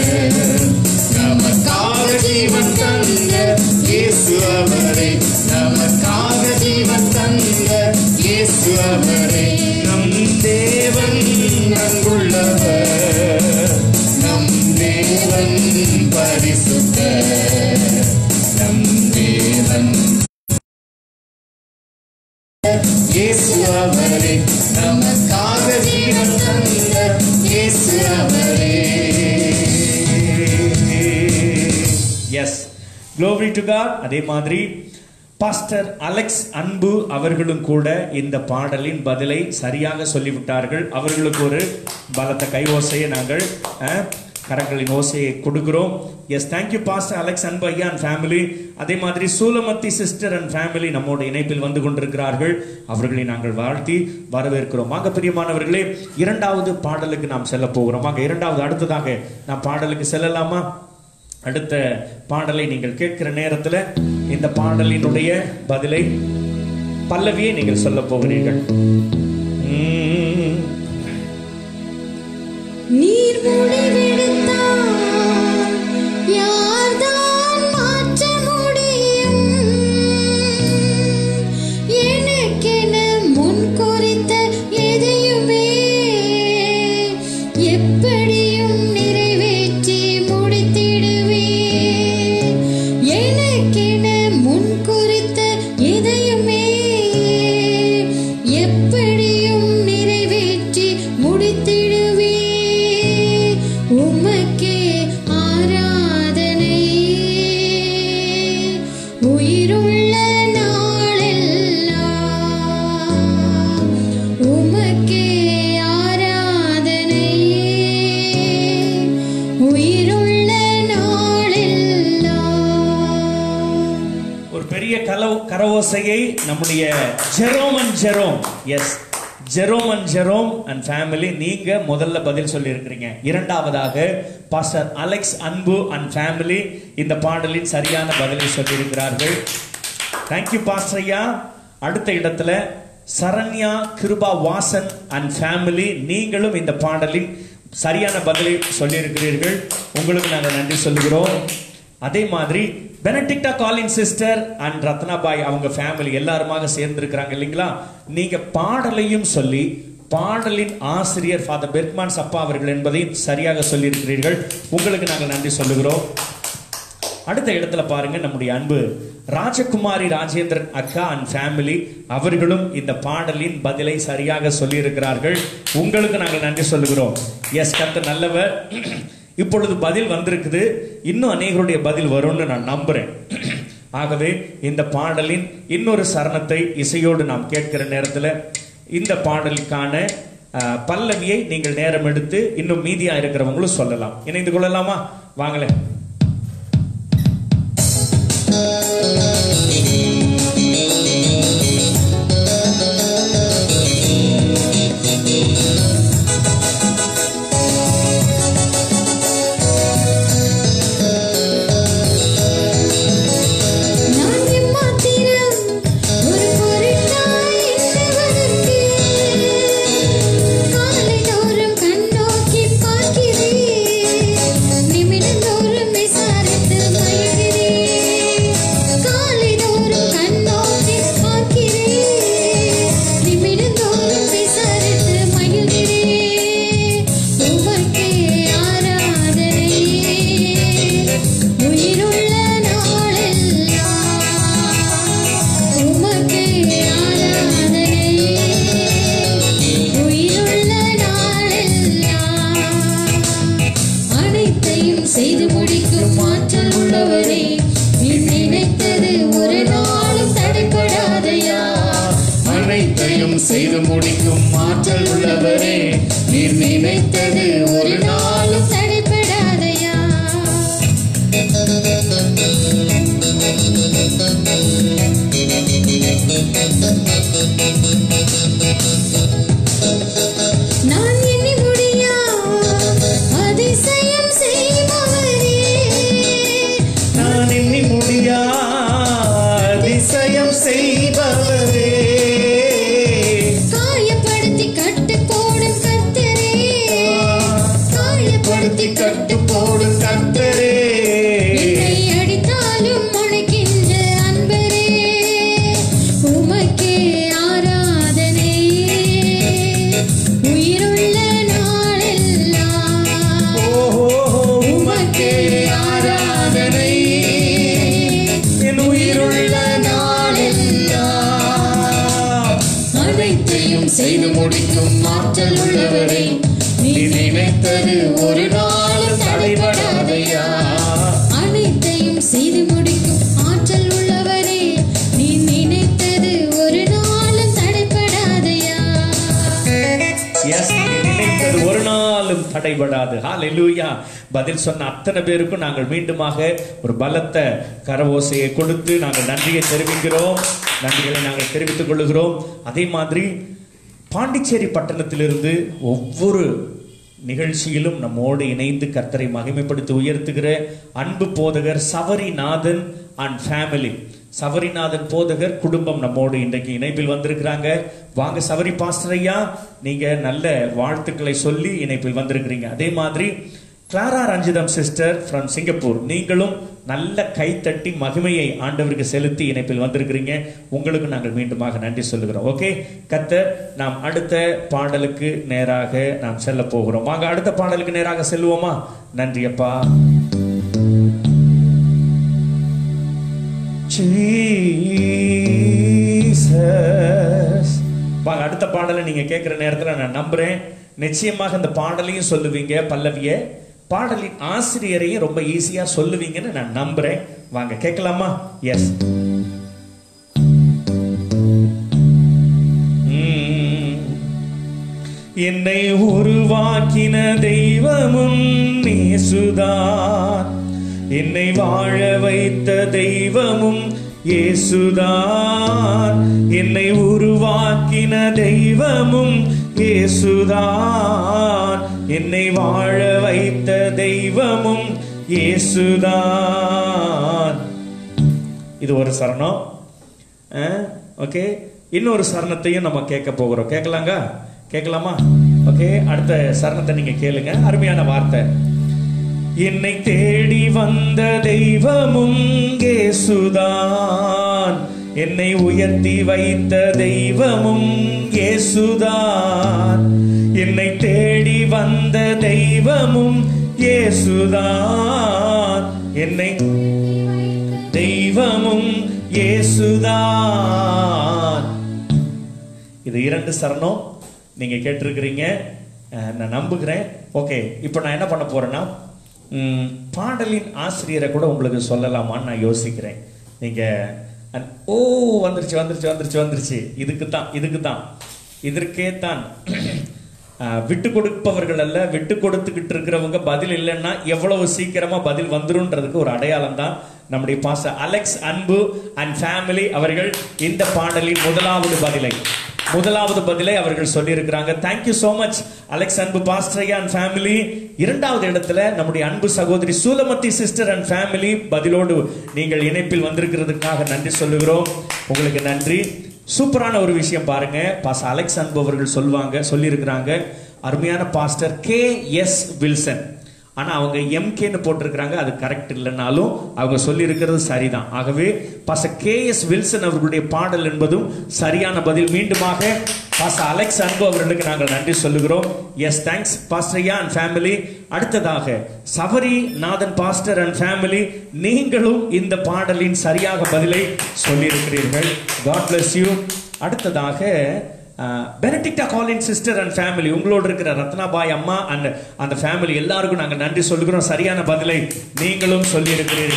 [SPEAKER 1] நமக்காக ஜீவன் தந்த இயேசு அவரே நமக்காக ஜீவன் தந்த இயேசு அவரே நம் தேவன் அன்புள்ளவர் நம் தேவன் பரிசுத்த நம் தேவன் இயேசு அவரே நமக்காக ஜீவன் தந்த இயேசு அவரே எஸ் க்ளோரி டு காட் அதே மாதிரி பாஸ்டர் அலெக்ஸ் அன்பு அவர்களும் கூட இந்த பாடலின் பதிலை சரியாக சொல்லிவிட்டார்கள் அவர்களுக்கு ஒரு பலத்த கை ஓசையை நாங்கள் அஹ், கரங்களின் ஓசையை கொடுக்கிறோம் எஸ் தேங்க்யூ பாஸ்டர் அலெக்ஸ் அன்பு ஐயா அண்ட் ஃபேமிலி அதே மாதிரி சூலமத்தி சிஸ்டர் அண்ட் ஃபேமிலி நம்மோட இணைப்பில் வந்து கொண்டிருக்கிறார்கள் அவர்களை நாங்கள் வாழ்த்தி வரவேற்கிறோம் ஆக பிரியமானவர்களே இரண்டாவது பாடலுக்கு நாம் செல்ல போகிறோம் ஆக இரண்டாவது அடுத்ததாக நாம் பாடலுக்கு செல்லலாமா அடுத்த பாடலை நீங்கள் கேட்கிற நேரத்தில் இந்த பாடலினுடைய பதிலை பல்லவியை நீங்கள் சொல்ல போகிறீர்கள் உம்.
[SPEAKER 2] நீர் முடிவெடுத்தால் யார்தான் மாற்ற முடியும் எனக்கென முன் குறித்த எதையுமே எப்படியும் நிறைவேற்றி முடித்திடுவே எனக்கென முன் குறித்த எதையுமே எப்படியும் நிறைவேற்றி முடித்திடுவே உமக்கே ஆராதனை உயிருள்ள நாளெல்லாம் உமக்கே ஆராதனை உயிருள்ள நாளெல்லாம்
[SPEAKER 1] ஒரு பெரிய கலவு கரவோசையை நம்முடைய Jerome and Jerome yes Jerome and Jerome and family நீங்க முதல்ல பதில் சொல்லி இருக்கிறீங்க இரண்டாவதாக பாஸ்டர் அலெக்ஸ் அன்பு அண்ட் ஃபேமிலி இந்த பாடலின் சரியான பதிலை சொல்லியிருக்கிறார்கள் தேங்க்யூ பாஸ்டர் ஐயா அடுத்த இடத்துல சரண்யா கிருபா வாசன் அண்ட் ஃபேமிலி நீங்களும் இந்த பாடலின் சரியான பதிலை சொல்லியிருக்கிறீர்கள் உங்களுக்கு நாங்கள் நன்றி சொல்லுகிறோம் அதே மாதிரி Benedicta Colin sister and Ratnabai அவங்க ஃபேமிலி எல்லாருமாக சேர்ந்திருக்கிறாங்க இல்லைங்களா நீங்க பாடலையும் சொல்லி பாடலின் ஆசிரியர் ஃபாதர் பெர்க்மான்ஸ் அப்பா அவர்கள் என்பதையும் சரியாக சொல்லியிருக்கிறீர்கள் உங்களுக்கு நாங்கள் நன்றி சொல்லுகிறோம் அடுத்த இடத்துல பாருங்க நம்முடைய அன்பு ராஜகுமாரி ராஜேந்திரன் அக்கா அண்ட் ஃபேமிலி அவர்களும் இந்த பாடலின் பதிலை சரியாக சொல்லியிருக்கிறார்கள் உங்களுக்கு நாங்கள் நன்றி சொல்லுகிறோம் எஸ் கத்த நல்லவர் இப்பொழுது பதில் வந்திருக்குது இன்னும் அநேகருடைய பதில் வரும்னு நான் நம்புறேன் ஆகவே இந்த பாடலின் இன்னொரு சரணத்தை இசையோடு நாம் கேட்கிற நேரத்தில் இந்த பாடலுக்கான அஹ், பல்லவியை நீங்கள் நேரம் எடுத்து இன்னும் மீதியா இருக்கிறவங்களும் சொல்லலாம் இணைந்து கொள்ளலாமா வாங்களேன்
[SPEAKER 2] நான் எம்மாத்திரம் ஒரு பொருட்டாய் எண்ணுவதற்கு காலைதோறும் கண்ணோக்கி பார்க்கிறேன் நிமிடந்தோறும் விசாரித்து மயக்கிறேன்
[SPEAKER 4] செய்து முடிக்கும் ஆற்றல் உள்ளவரே நீர் நினைத்தது ஒரு நாளும்
[SPEAKER 3] தடைபடாதையா நான் எண்ணி முடியா அதிசயம் செய்பவரே
[SPEAKER 1] நான் எண்ணி முடியா அதிசயம் செய்பவரே
[SPEAKER 3] காயப்படுத்தி கட்டு போடும் கர்த்தரே காயப்படுத்தி கட்டு போடும்
[SPEAKER 1] கர்த்தரே
[SPEAKER 3] என்னை அடித்தாலும் அணைக்கின்ற அன்பரே உமக்கே ஆராதனை உயிருள்ள நாளெல்லாம்
[SPEAKER 1] ஓஹோ
[SPEAKER 3] உமக்கே ஆராதனை
[SPEAKER 1] என் உயிருள்ள நாளெல்லாம்
[SPEAKER 3] அனைத்தையும் செய்து முடிக்கும் ஆற்றல் உள்ளவரே நீ நினைத்தது ஒரு நாளும் தடைபடாதையா அனைத்தையும் செய்து முடிக்கும் ஆற்றல் உள்ளவரே நீ நினைத்தது ஒரு நாளும் தடைபடாதையா
[SPEAKER 1] எஸ் நினைத்தது ஒரு நாளும் தடைபடாது ஹalleluya பதில் சொன்ன அத்தனை பேருக்கும் நாங்கள் மீண்டுமாக ஒரு பலத்த கரவோசையை கொடுத்து நாங்கள் நன்றியை தெரிவிக்கிறோம் நன்றிகளை நாங்கள் தெரிவித்துக் கொள்கிறோம் அதே மாதிரி பாண்டிச்சேரி பட்டணத்திலிருந்து ஒவ்வொரு நிகழ்ச்சியிலும் நம்மோடு இணைந்து கர்த்தரை மகிமைப்படுத்தி உயர்த்துகிற அன்பு போதகர் சவரிநாதன் அண்ட் ஃபேமிலி சவரிநாதன் போதகர் குடும்பம் நம்மோடு இன்றைக்கு இணைப்பில் வந்திருக்கிறாங்க வாங்க சவரி பாஸ்டர் ஐயா நீங்க நல்ல வாழ்த்துக்களை சொல்லி இணைப்பில் வந்திருக்கிறீங்க அதே மாதிரி Clara Ranjitham sister from Singapore நீங்களும் நல்ல கைத்தட்டி மகிமையை ஆண்டவருக்கு செலுத்தி இணைப்பில் வந்திருக்கிறீங்க உங்களுக்கு நாங்கள் மீண்டுமாக நன்றி சொல்லுகிறோம் ஓகே கத்தர் நாம் அடுத்த பாடலுக்கு நேராக நாம் செல்ல போகிறோம் வாங்க அடுத்த பாடலுக்கு நேராக செல்வோமா நன்றி அப்பா Jesus. வாங்க அடுத்த பாடலை நீங்க கேட்கிற நேரத்துல நான் நம்புறேன் நிச்சயமாக இந்த பாடலையும் சொல்லுவீங்க பல்லவிய பாடலின் ஆசிரியரையும் ரொம்ப ஈஸியா சொல்லுவீங்கன்னு நான் நம்புறேன் வாங்க கேட்கலாமா எஸ் என்னை உருவாக்கின தெய்வமும் நேசுதான் என்னை வாழ வைத்த தெய்வமும் இயேசுதான் என்னை உருவாக்கின தெய்வமும் இயேசுதான் என்னை வாழ வைத்த தெய்வமும் இயேசுதான் இது ஒரு சரணம் ஓகே இன்னொரு சரணத்தையும் நம்ம கேட்க போகிறோம் கேட்கலாங்க கேட்கலாமா ஓகே அடுத்த சரணத்தை நீங்க கேளுங்க அருமையான வார்த்தை என்னை தேடி வந்த தெய்வமும் இயேசுதான் என்னை உயர்த்தி வைத்த தெய்வமும் இயேசுதான் என்னை தேடி வந்த தெய்வமும் இயேசுதான் என்னை தெய்வமும் இயேசுதான் இது இரண்டு சரணம் நீங்க கேட்டிருக்கிறீங்க அஹ், நான் நம்புகிறேன் ஓகே இப்போ நான் என்ன பண்ண போறேன்னா ம், பாடலின் ஆசிரியரை கூட உங்களுக்கு சொல்லலாமான்னு நான் யோசிக்கிறேன் நீங்க அன்- ஓ வந்துருச்சு வந்துருச்சு வந்துருச்சு வந்துருச்சு இதுக்கு தான் இதுக்கு தான் இதற்கே தான் அஹ், விட்டு கொடுப்பவர்கள் அல்ல விட்டு கொடுத்துக்கிட்டு இருக்கிறவங்க பதில் இல்லைன்னா எவ்வளவு சீக்கிரமா பதில் வந்துருன்றதுக்கு ஒரு அடையாளம் தான் நம்முடைய பாச அலெக்ஸ் அன்பு அண்ட் ஃபேமிலி அவர்கள் இந்த பாடலின் முதலாவது பதிலை முதலாவது பதிலை அவர்கள் சொல்லியிருக்கிறாங்க தேங்க்யூ so மச் அலெக்ஸ் அன்பு பாஸ்டரையா அண்ட் ஃபேமிலி இரண்டாவது இடத்துல நம்முடைய அன்பு சகோதரி சூலமத்தி சிஸ்டர் அண்ட் ஃபேமிலி பதிலோடு நீங்கள் இணைப்பில் வந்திருக்கிறதுக்காக நன்றி சொல்லுகிறோம் உங்களுக்கு நன்றி சூப்பரான ஒரு விஷயம் பாருங்க பாஸ் அலெக்ஸ் அன்பு அவர்கள் சொல்லுவாங்க சொல்லியிருக்கிறாங்க அருமையான பாஸ்டர் கே எஸ் வில்சன் ஆனா அவங்க எம்கேன்னு போட்டிருக்கிறாங்க அது கரெக்ட் இல்லைனாலும் அவங்க சொல்லி இருக்கிறது சரிதான் ஆகவே பாச கே எஸ் வில்சன் அவர்களுடைய பாடல் என்பதும் சரியான பதில் மீண்டுமாக பாச அலெக்ஸ் அன்பு அவர்களுக்கு நாங்கள் நன்றி சொல்லுகிறோம் எஸ் தேங்க்ஸ் பாஸ்டர்யா அண்ட் ஃபேமிலி அடுத்ததாக Savari Nathan pastor and family நீங்களும் இந்த பாடலின் சரியாக பதிலை சொல்லியிருக்கிறீர்கள் காட் bless யூ அடுத்ததாக Benedicta Colin sister and family உங்களோடு இருக்கிற ரத்னாபாய் அம்மா அண்ட் அந்த ஃபேமிலி எல்லாருக்கும் நாங்கள் நன்றி சொல்லுகிறோம் சரியான பதிலை நீங்களும் சொல்லியிருக்கிறீர்கள்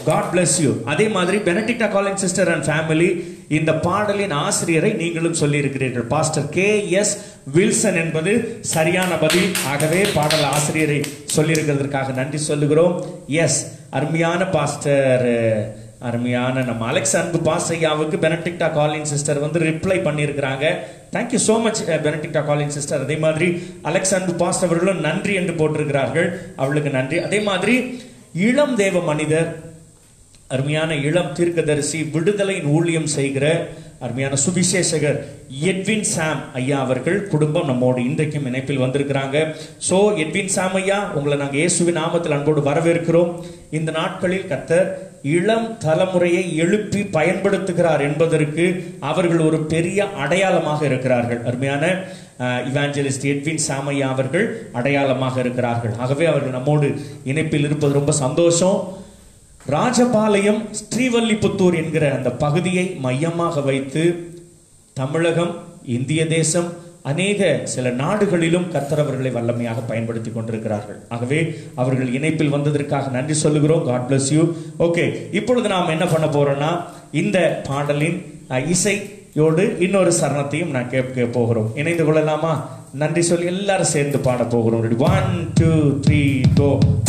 [SPEAKER 1] காட் bless யூ அதே மாதிரி Benedicta Colin sister and family இந்த பாடலின் ஆசிரியரை நீங்களும் சொல்லி இருக்கிறீர்கள் பாஸ்டர் கே எஸ் வில்சன் என்பது சரியான பதில் ஆகவே பாடல் ஆசிரியரை சொல்லியிருக்கிறதற்காக நன்றி சொல்லுகிறோம் எஸ் அருமையான பாஸ்டர் அருமையான நம்ம அலெக்ஸ் அன்பு பாசையாவுக்கு பெனடிக்டா காலின் சிஸ்டர் வந்து ரிப்ளை பண்ணியிருக்கிறாங்க thank you so much Benedicta Colin sister அதே மாதிரி அலெக்ஸ் அன்பு பாஸ்டர் அவர்களும் நன்றி என்று போட்டிருக்கிறார்கள் அவளுக்கு நன்றி அதே மாதிரி இளம் தேவ மனிதர் அருமையான இளம் தீர்க்கதரிசி விடுதலையின் ஊழியம் செய்கிற அருமையான சுவிசேஷகர் எட்வின் சாம் ஐயா அவர்கள் குடும்பம் நம்மோடு இன்றைக்கும் இணைப்பில் வந்திருக்கிறாங்க சோ எட்வின் சாம் ஐயா உங்களை நாங்கள் இயேசுவின் நாமத்தில் அன்போடு வரவேற்கிறோம் இந்த நாட்களில் கர்த்தர் இளம் தலைமுறையை எழுப்பி பயன்படுத்துகிறார் என்பதற்கு அவர்கள் ஒரு பெரிய அடையாளமாக இருக்கிறார்கள் அருமையான இவாஞ்சலிஸ்ட் எட்வின் சாமையா அவர்கள் அடையாளமாக இருக்கிறார்கள் ஆகவே அவர்கள் நம்மோடு இணைப்பில் இருப்பது ரொம்ப சந்தோஷம் ராஜபாளையம் ஸ்ரீவல்லிபுத்தூர் என்கிற அந்த பகுதியை மையமாக வைத்து தமிழகம் இந்திய தேசம் அநேக சில நாடுகளிலும் கர்த்தர் அவர்களை வல்லமையாக பயன்படுத்தி கொண்டிருக்கிறார்கள் ஆகவே அவர்கள் இணைப்பில் வந்ததற்காக நன்றி சொல்லுகிறோம் காட் bless யூ ஓகே இப்பொழுது நாம் என்ன பண்ண போறோம்னா இந்த பாடலின் அஹ், இசையோடு இன்னொரு சரணத்தையும் நான் கேட்க போகிறோம் இணைந்து கொள்ளலாமா நன்றி சொல்லி எல்லாரும் சேர்ந்து பாட போகிறோம் ஒன் டூ த்ரீ கோ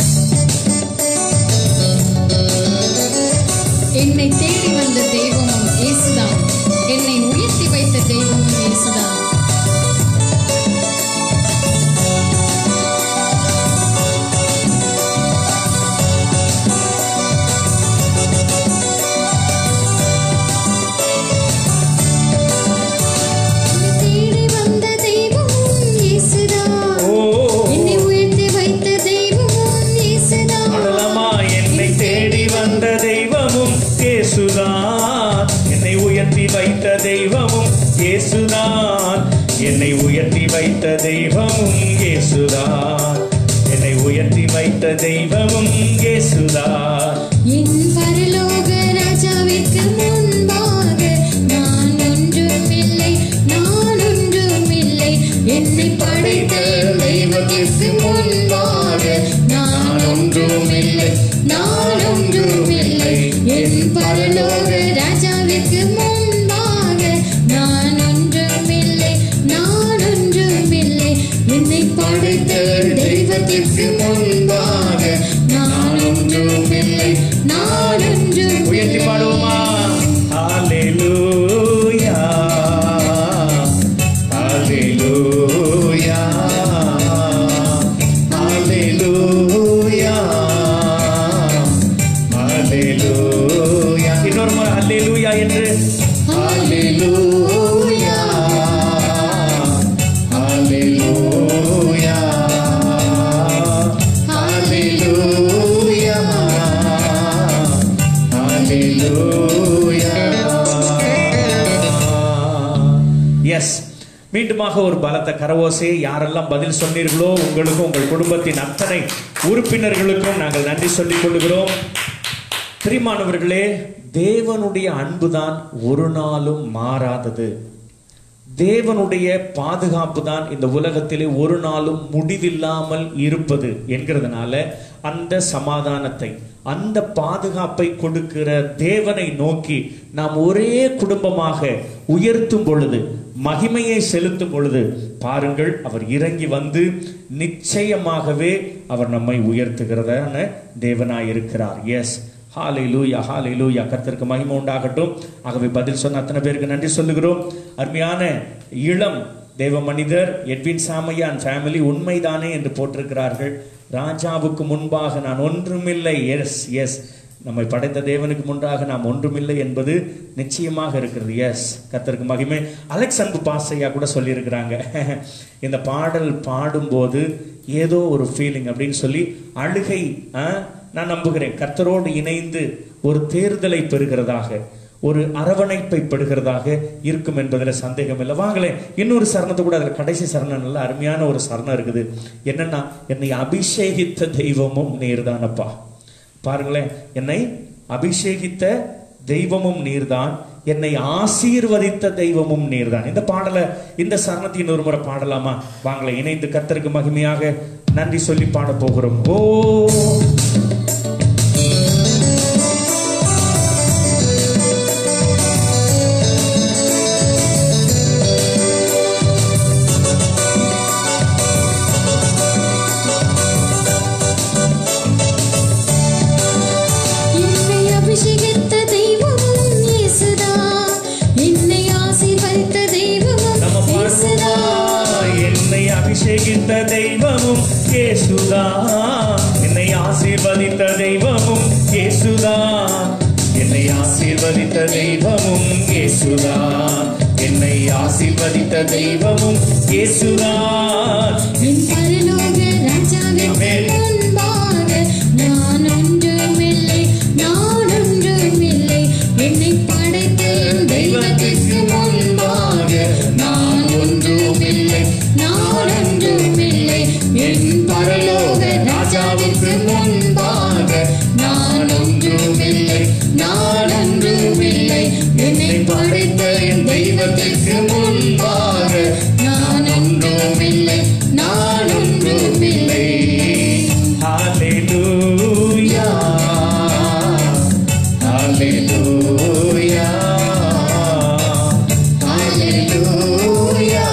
[SPEAKER 3] என்னை தேடி வந்த தெய்வமும் இயேசுதான் என்னை உயர்த்தி வைத்த தெய்வமும் இயேசுதான்
[SPEAKER 2] தேடி வந்த தெய்வமும் இயேசுதான்
[SPEAKER 1] ஓ
[SPEAKER 2] என்னை உயர்த்தி வைத்த தெய்வமும் இயேசுதான்
[SPEAKER 1] பாடலாமா என்னை தேடி வந்த தெய்வமும் இயேசுதான் என்னை உயர்த்தி வைத்த தெய்வமும் இயேசுதான் என்னை உயர்த்தி வைத்த தெய்வமும் இயேசுதான் என்னை உயர்த்தி வைத்த தெய்வமும் இயேசுதான்
[SPEAKER 2] என் பரலோக ராஜாவிற்கு முன்பாக நான் ஒன்றும் இல்லை நான் ஒன்றும் இல்லை என்னை படைத்த தெய்வத்திற்கு முன்பாக நான் ஒன்றும் இல்லை நான் ஒன்றும் இல்லை என் பரலோக ராஜாவிற்கு முன்பாக நான் ஒன்றும் இல்லை நான் ஒன்றும் இல்லை என்னை படைத்த தெய்வத்திற்கு முன்பாக நான் ஒன்றும் இல்லை நான் ஒன்றும்
[SPEAKER 1] உயர்த்தி பாடுவோமா ஹalleluya ஹalleluya ஹalleluya ஹalleluya இன்னொரு முறை ஹalleluya என்று ஹalleluya ஹalleluya ஹalleluya எஸ் மீண்டுமாக ஒரு பலத்த கரவோசை யாரெல்லாம் பதில் சொன்னீர்களோ உங்களுக்கும் உங்கள் குடும்பத்தின் அத்தனை உறுப்பினர்களுக்கும் நாங்கள் நன்றி சொல்லிக் கொள்கிறோம் பிரிமானவர்களே தேவனுடைய அன்புதான் ஒரு நாளும் மாறாதது தேவனுடைய பாதுகாப்பு தான் இந்த உலகத்திலே ஒரு நாளும் முடிவில்லாமல் இருப்பது என்கிறதுனால அந்த சமாதானத்தை அந்த பாதுகாப்பை கொடுக்கிற தேவனை நோக்கி நாம் ஒரே குடும்பமாக உயர்த்தும் பொழுது மகிமையை செலுத்தும் பொழுது பாருங்கள் அவர் இறங்கி வந்து நிச்சயமாகவே அவர் நம்மை உயர்த்துகிறதான தேவனாய் இருக்கிறார் எஸ் ஹாலை லூயா ஹாலை லூயா கர்த்தருக்கு மகிமை உண்டாகட்டும் ஆகவே பதில் சொன்ன அத்தனை பேருக்கு நன்றி சொல்லுகிறோம் அருமையான இளம் தேவ மனிதர் எட்வின் சாமையா அண்ட் ஃபேமிலி உண்மைதானே என்று போட்டிருக்கிறார்கள் ராஜாவுக்கு முன்பாக நான் ஒன்றுமில்லை எஸ் எஸ் நம்மை படைத்த தேவனுக்கு முன்பாக நாம் ஒன்றுமில்லை என்பது நிச்சயமாக இருக்கிறது எஸ் கர்த்தருக்கு மகிமை அலெக்ஸ் அன்பு பாசையா கூட சொல்லியிருக்கிறாங்க இந்த பாடல் பாடும்போது ஏதோ ஒரு ஃபீலிங் அப்படின்னு சொல்லி அழுகை ஆ, நான் நம்புகிறேன் கர்த்தரோடு இணைந்து ஒரு தேர்தலை பெறுகிறதாக ஒரு அரவணைப்பை பெறுகிறதாக இருக்கும் என்பதில் சந்தேகம் இல்லை வாங்களேன் இன்னொரு சரணத்தை கூட அதில் கடைசி சரணம் நல்ல அருமையான ஒரு சரணம் இருக்குது என்னன்னா என்னை அபிஷேகித்த தெய்வமும் நீர்தானப்பா பாருங்களேன் என்னை அபிஷேகித்த தெய்வமும் நீர்தான் என்னை ஆசீர்வதித்த தெய்வமும் நீர்தான் இந்த பாடலை இந்த சரணத்தை இன்னொரு முறை பாடலாமா வாங்களேன் இணைந்து கர்த்தருக்கு மகிமையாக நன்றி சொல்லி பாட போகிறோம் ஓ இயேசுதான் என்னை ஆசீர்வதித்த தெய்வமும் இயேசுதான் என்னை ஆசீர்வதித்த தெய்வமும் இயேசுதான்
[SPEAKER 2] என் பரலோக ராஜாவிற்கு
[SPEAKER 1] ஆமென்.
[SPEAKER 2] முன்பாக நான் ஒன்றுமில்லை நான் ஒன்றுமில்லை என்னை படைத்த என் தெய்வத்திற்கு முன்பாக நான் ஒன்றுமில்லை நான் ஒன்றுமில்லை என் பரலோக ராஜாவிற்கு முன்பாக நான் ஒன்றுமில்லை நான் ஒன்றுமில்லை என்னை படைத்த என் தெய்வத்திற்கு முன்பாக நான் ஒன்றுமில்லை நான் ஒன்றுமில்லை
[SPEAKER 1] Hallelujah. Hallelujah.
[SPEAKER 2] Hallelujah.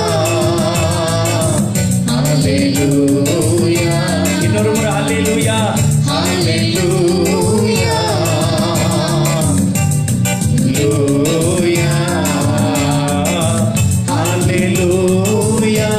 [SPEAKER 2] Hallelujah.
[SPEAKER 1] இன்னொரு முறை Hallelujah.
[SPEAKER 2] Hallelujah.
[SPEAKER 1] Hallelujah. Hallelujah.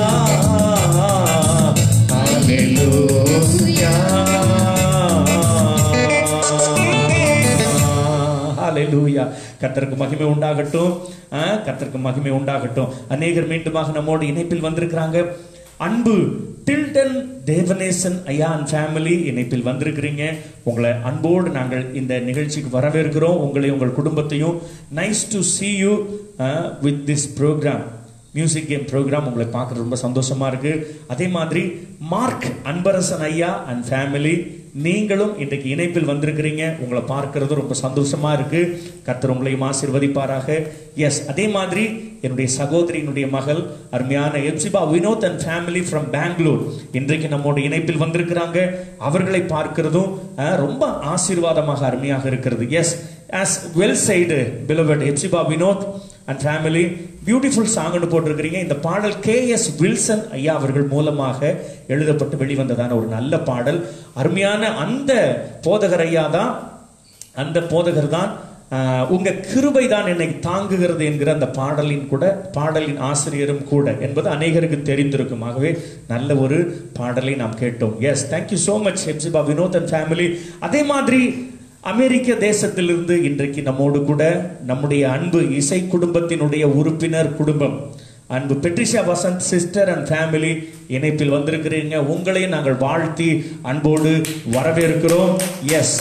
[SPEAKER 1] Hallelujah. Hallelujah. கர்த்தருக்கு மகிமை உண்டாகட்டும் ஆ, கர்த்தருக்கு மகிமை உண்டாகட்டும் அநேகர் மீண்டுமாக நம்மோடு இணைப்பில் வந்திருக்கிறாங்க அன்பு டில்டன் தேவநேசன் ஐயா அண்ட் ஃபேமிலி இணைப்பில் வந்திருக்கிறீங்க உங்களை அன்போடு நாங்கள் இந்த நிகழ்ச்சிக்கு வரவேற்கிறோம் உங்களை உங்கள் குடும்பத்தையும் nice to see you with this program music game program உங்களை பார்க்குறது ரொம்ப சந்தோஷமா இருக்கு அதே மாதிரி மார்க் அன்பரசன் ஐயா அண்ட் ஃபேமிலி நீங்களும் இன்றைக்கு இணைப்பில் வந்திருக்கிறீங்க உங்களை பார்க்கறது ரொம்ப சந்தோஷமா இருக்கு கர்த்தர் உங்களையும் ஆசீர்வதிப்பாராக எஸ் அதே மாதிரி என்னுடைய சகோதரியினுடைய மகள் அருமையான Hephzibah Vinod and family from Bangalore இன்றைக்கு நம்மோட இணைப்பில் வந்திருக்கிறாங்க அவர்களை பார்க்கிறதும் அஹ், ரொம்ப ஆசீர்வாதமாக அருமையாக இருக்கிறது yes as well side beloved Hephzibah Vinod and family beautiful சாங்னு போட்டிருக்கிறீங்க இந்த பாடல் கே எஸ் வில்சன் ஐயா அவர்கள் மூலமாக எழுதப்பட்டு வெளிவந்ததான ஒரு நல்ல பாடல் அருமையான அந்த போதகர் ஐயா தான் அந்த போதகர் தான் ஆஹ், உங்க கிருபை தான் என்னை தாங்குகிறது என்கிற அந்த பாடலின் கூட பாடலின் ஆசிரியரும் கூட என்பது அநேகருக்கு தெரிந்திருக்கும் ஆகவே நல்ல ஒரு பாடலை நாம் கேட்டோம் yes thank you so much Hephzibah Vinod and family அதே மாதிரி அமெரிக்க தேசத்திலிருந்து இன்றைக்கு நம்மோடு கூட நம்முடைய அன்பு இசை குடும்பத்தினுடைய உறுப்பினர் குடும்பம் அன்பு Patricia Vasanth sister and family இணைப்பில் வந்திருக்கிறீங்க உங்களையும் நாங்கள் வாழ்த்தி அன்போடு வரவேற்கிறோம் எஸ்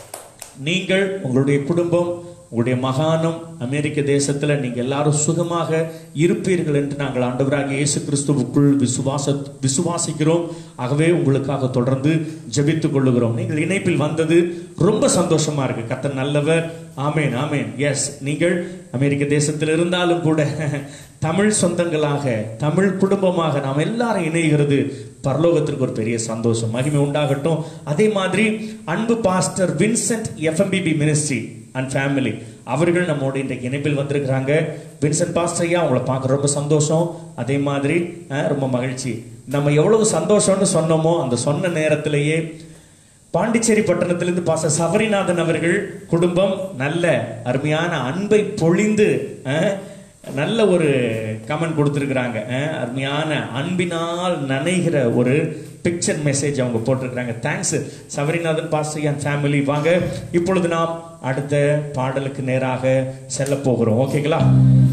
[SPEAKER 1] நீங்கள் உங்களுடைய குடும்பம் உங்களுடைய மகானம் அமெரிக்க தேசத்துல நீங்க எல்லாரும் சுகமாக இருப்பீர்கள் என்று நாங்கள் ஆண்டவராகிய இயேசு கிறிஸ்துவுக்குள் விசுவாச விசுவாசிக்கிறோம் ஆகவே உங்களுக்காக தொடர்ந்து ஜெபித்துக் கொள்ளுகிறோம் நீங்கள் இணைப்பில் வந்தது ரொம்ப சந்தோஷமா இருக்கு கர்த்தர் நல்லவர் ஆமேன் ஆமேன் எஸ் நீங்கள் அமெரிக்க தேசத்தில் இருந்தாலும் கூட தமிழ் சொந்தங்களாக தமிழ் குடும்பமாக நாம் எல்லாரும் இணைகிறது பரலோகத்திற்கு ஒரு பெரிய சந்தோஷம் மகிமை உண்டாகட்டும் அதே மாதிரி அன்பு pastor Vincent FMPB ministry and family அவர்கள் நம்மோட இன்றைக்கு இணைப்பில் வந்திருக்கிறாங்க வின்சென்ட் பாஸ்டர் ஐயா உங்களை பார்க்க ரொம்ப சந்தோஷம் அதே மாதிரி அஹ், ரொம்ப மகிழ்ச்சி நம்ம எவ்வளவு சந்தோஷம்னு சொன்னோமோ அந்த சொன்ன நேரத்திலேயே பாண்டிச்சேரி பட்டணத்திலிருந்து பாச சபரிநாதன் அவர்கள் குடும்பம் நல்ல அருமையான அன்பை பொழிந்து அஹ், நல்ல ஒரு கமெண்ட் கொடுத்துருக்குறாங்க அஹ், அருமையான அன்பினால் நனைகிற ஒரு பிக்சர் மெசேஜ் அவங்க போட்டிருக்கிறாங்க thanks Sabarinathan pastor and family வாங்க இப்பொழுது நாம் அடுத்த பாடலுக்கு நேராக செல்ல போகிறோம் ஓகேங்களா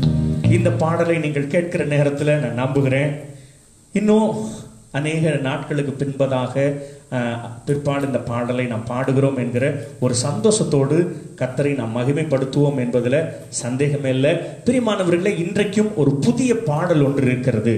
[SPEAKER 1] இந்த பாடலை நீங்கள் கேட்கிற நேரத்தில் நான் நம்புகிறேன் இன்னும் அநேக நாட்களுக்கு பின்பதாக அஹ், பிற்பாடு இந்த பாடலை நாம் பாடுகிறோம் என்கிற ஒரு சந்தோஷத்தோடு கத்தரை நாம் மகிமைப்படுத்துவோம் என்பதில் சந்தேகமே இல்லை பிரியமானவர்களே இன்றைக்கும் ஒரு புதிய பாடல் ஒன்று இருக்கிறது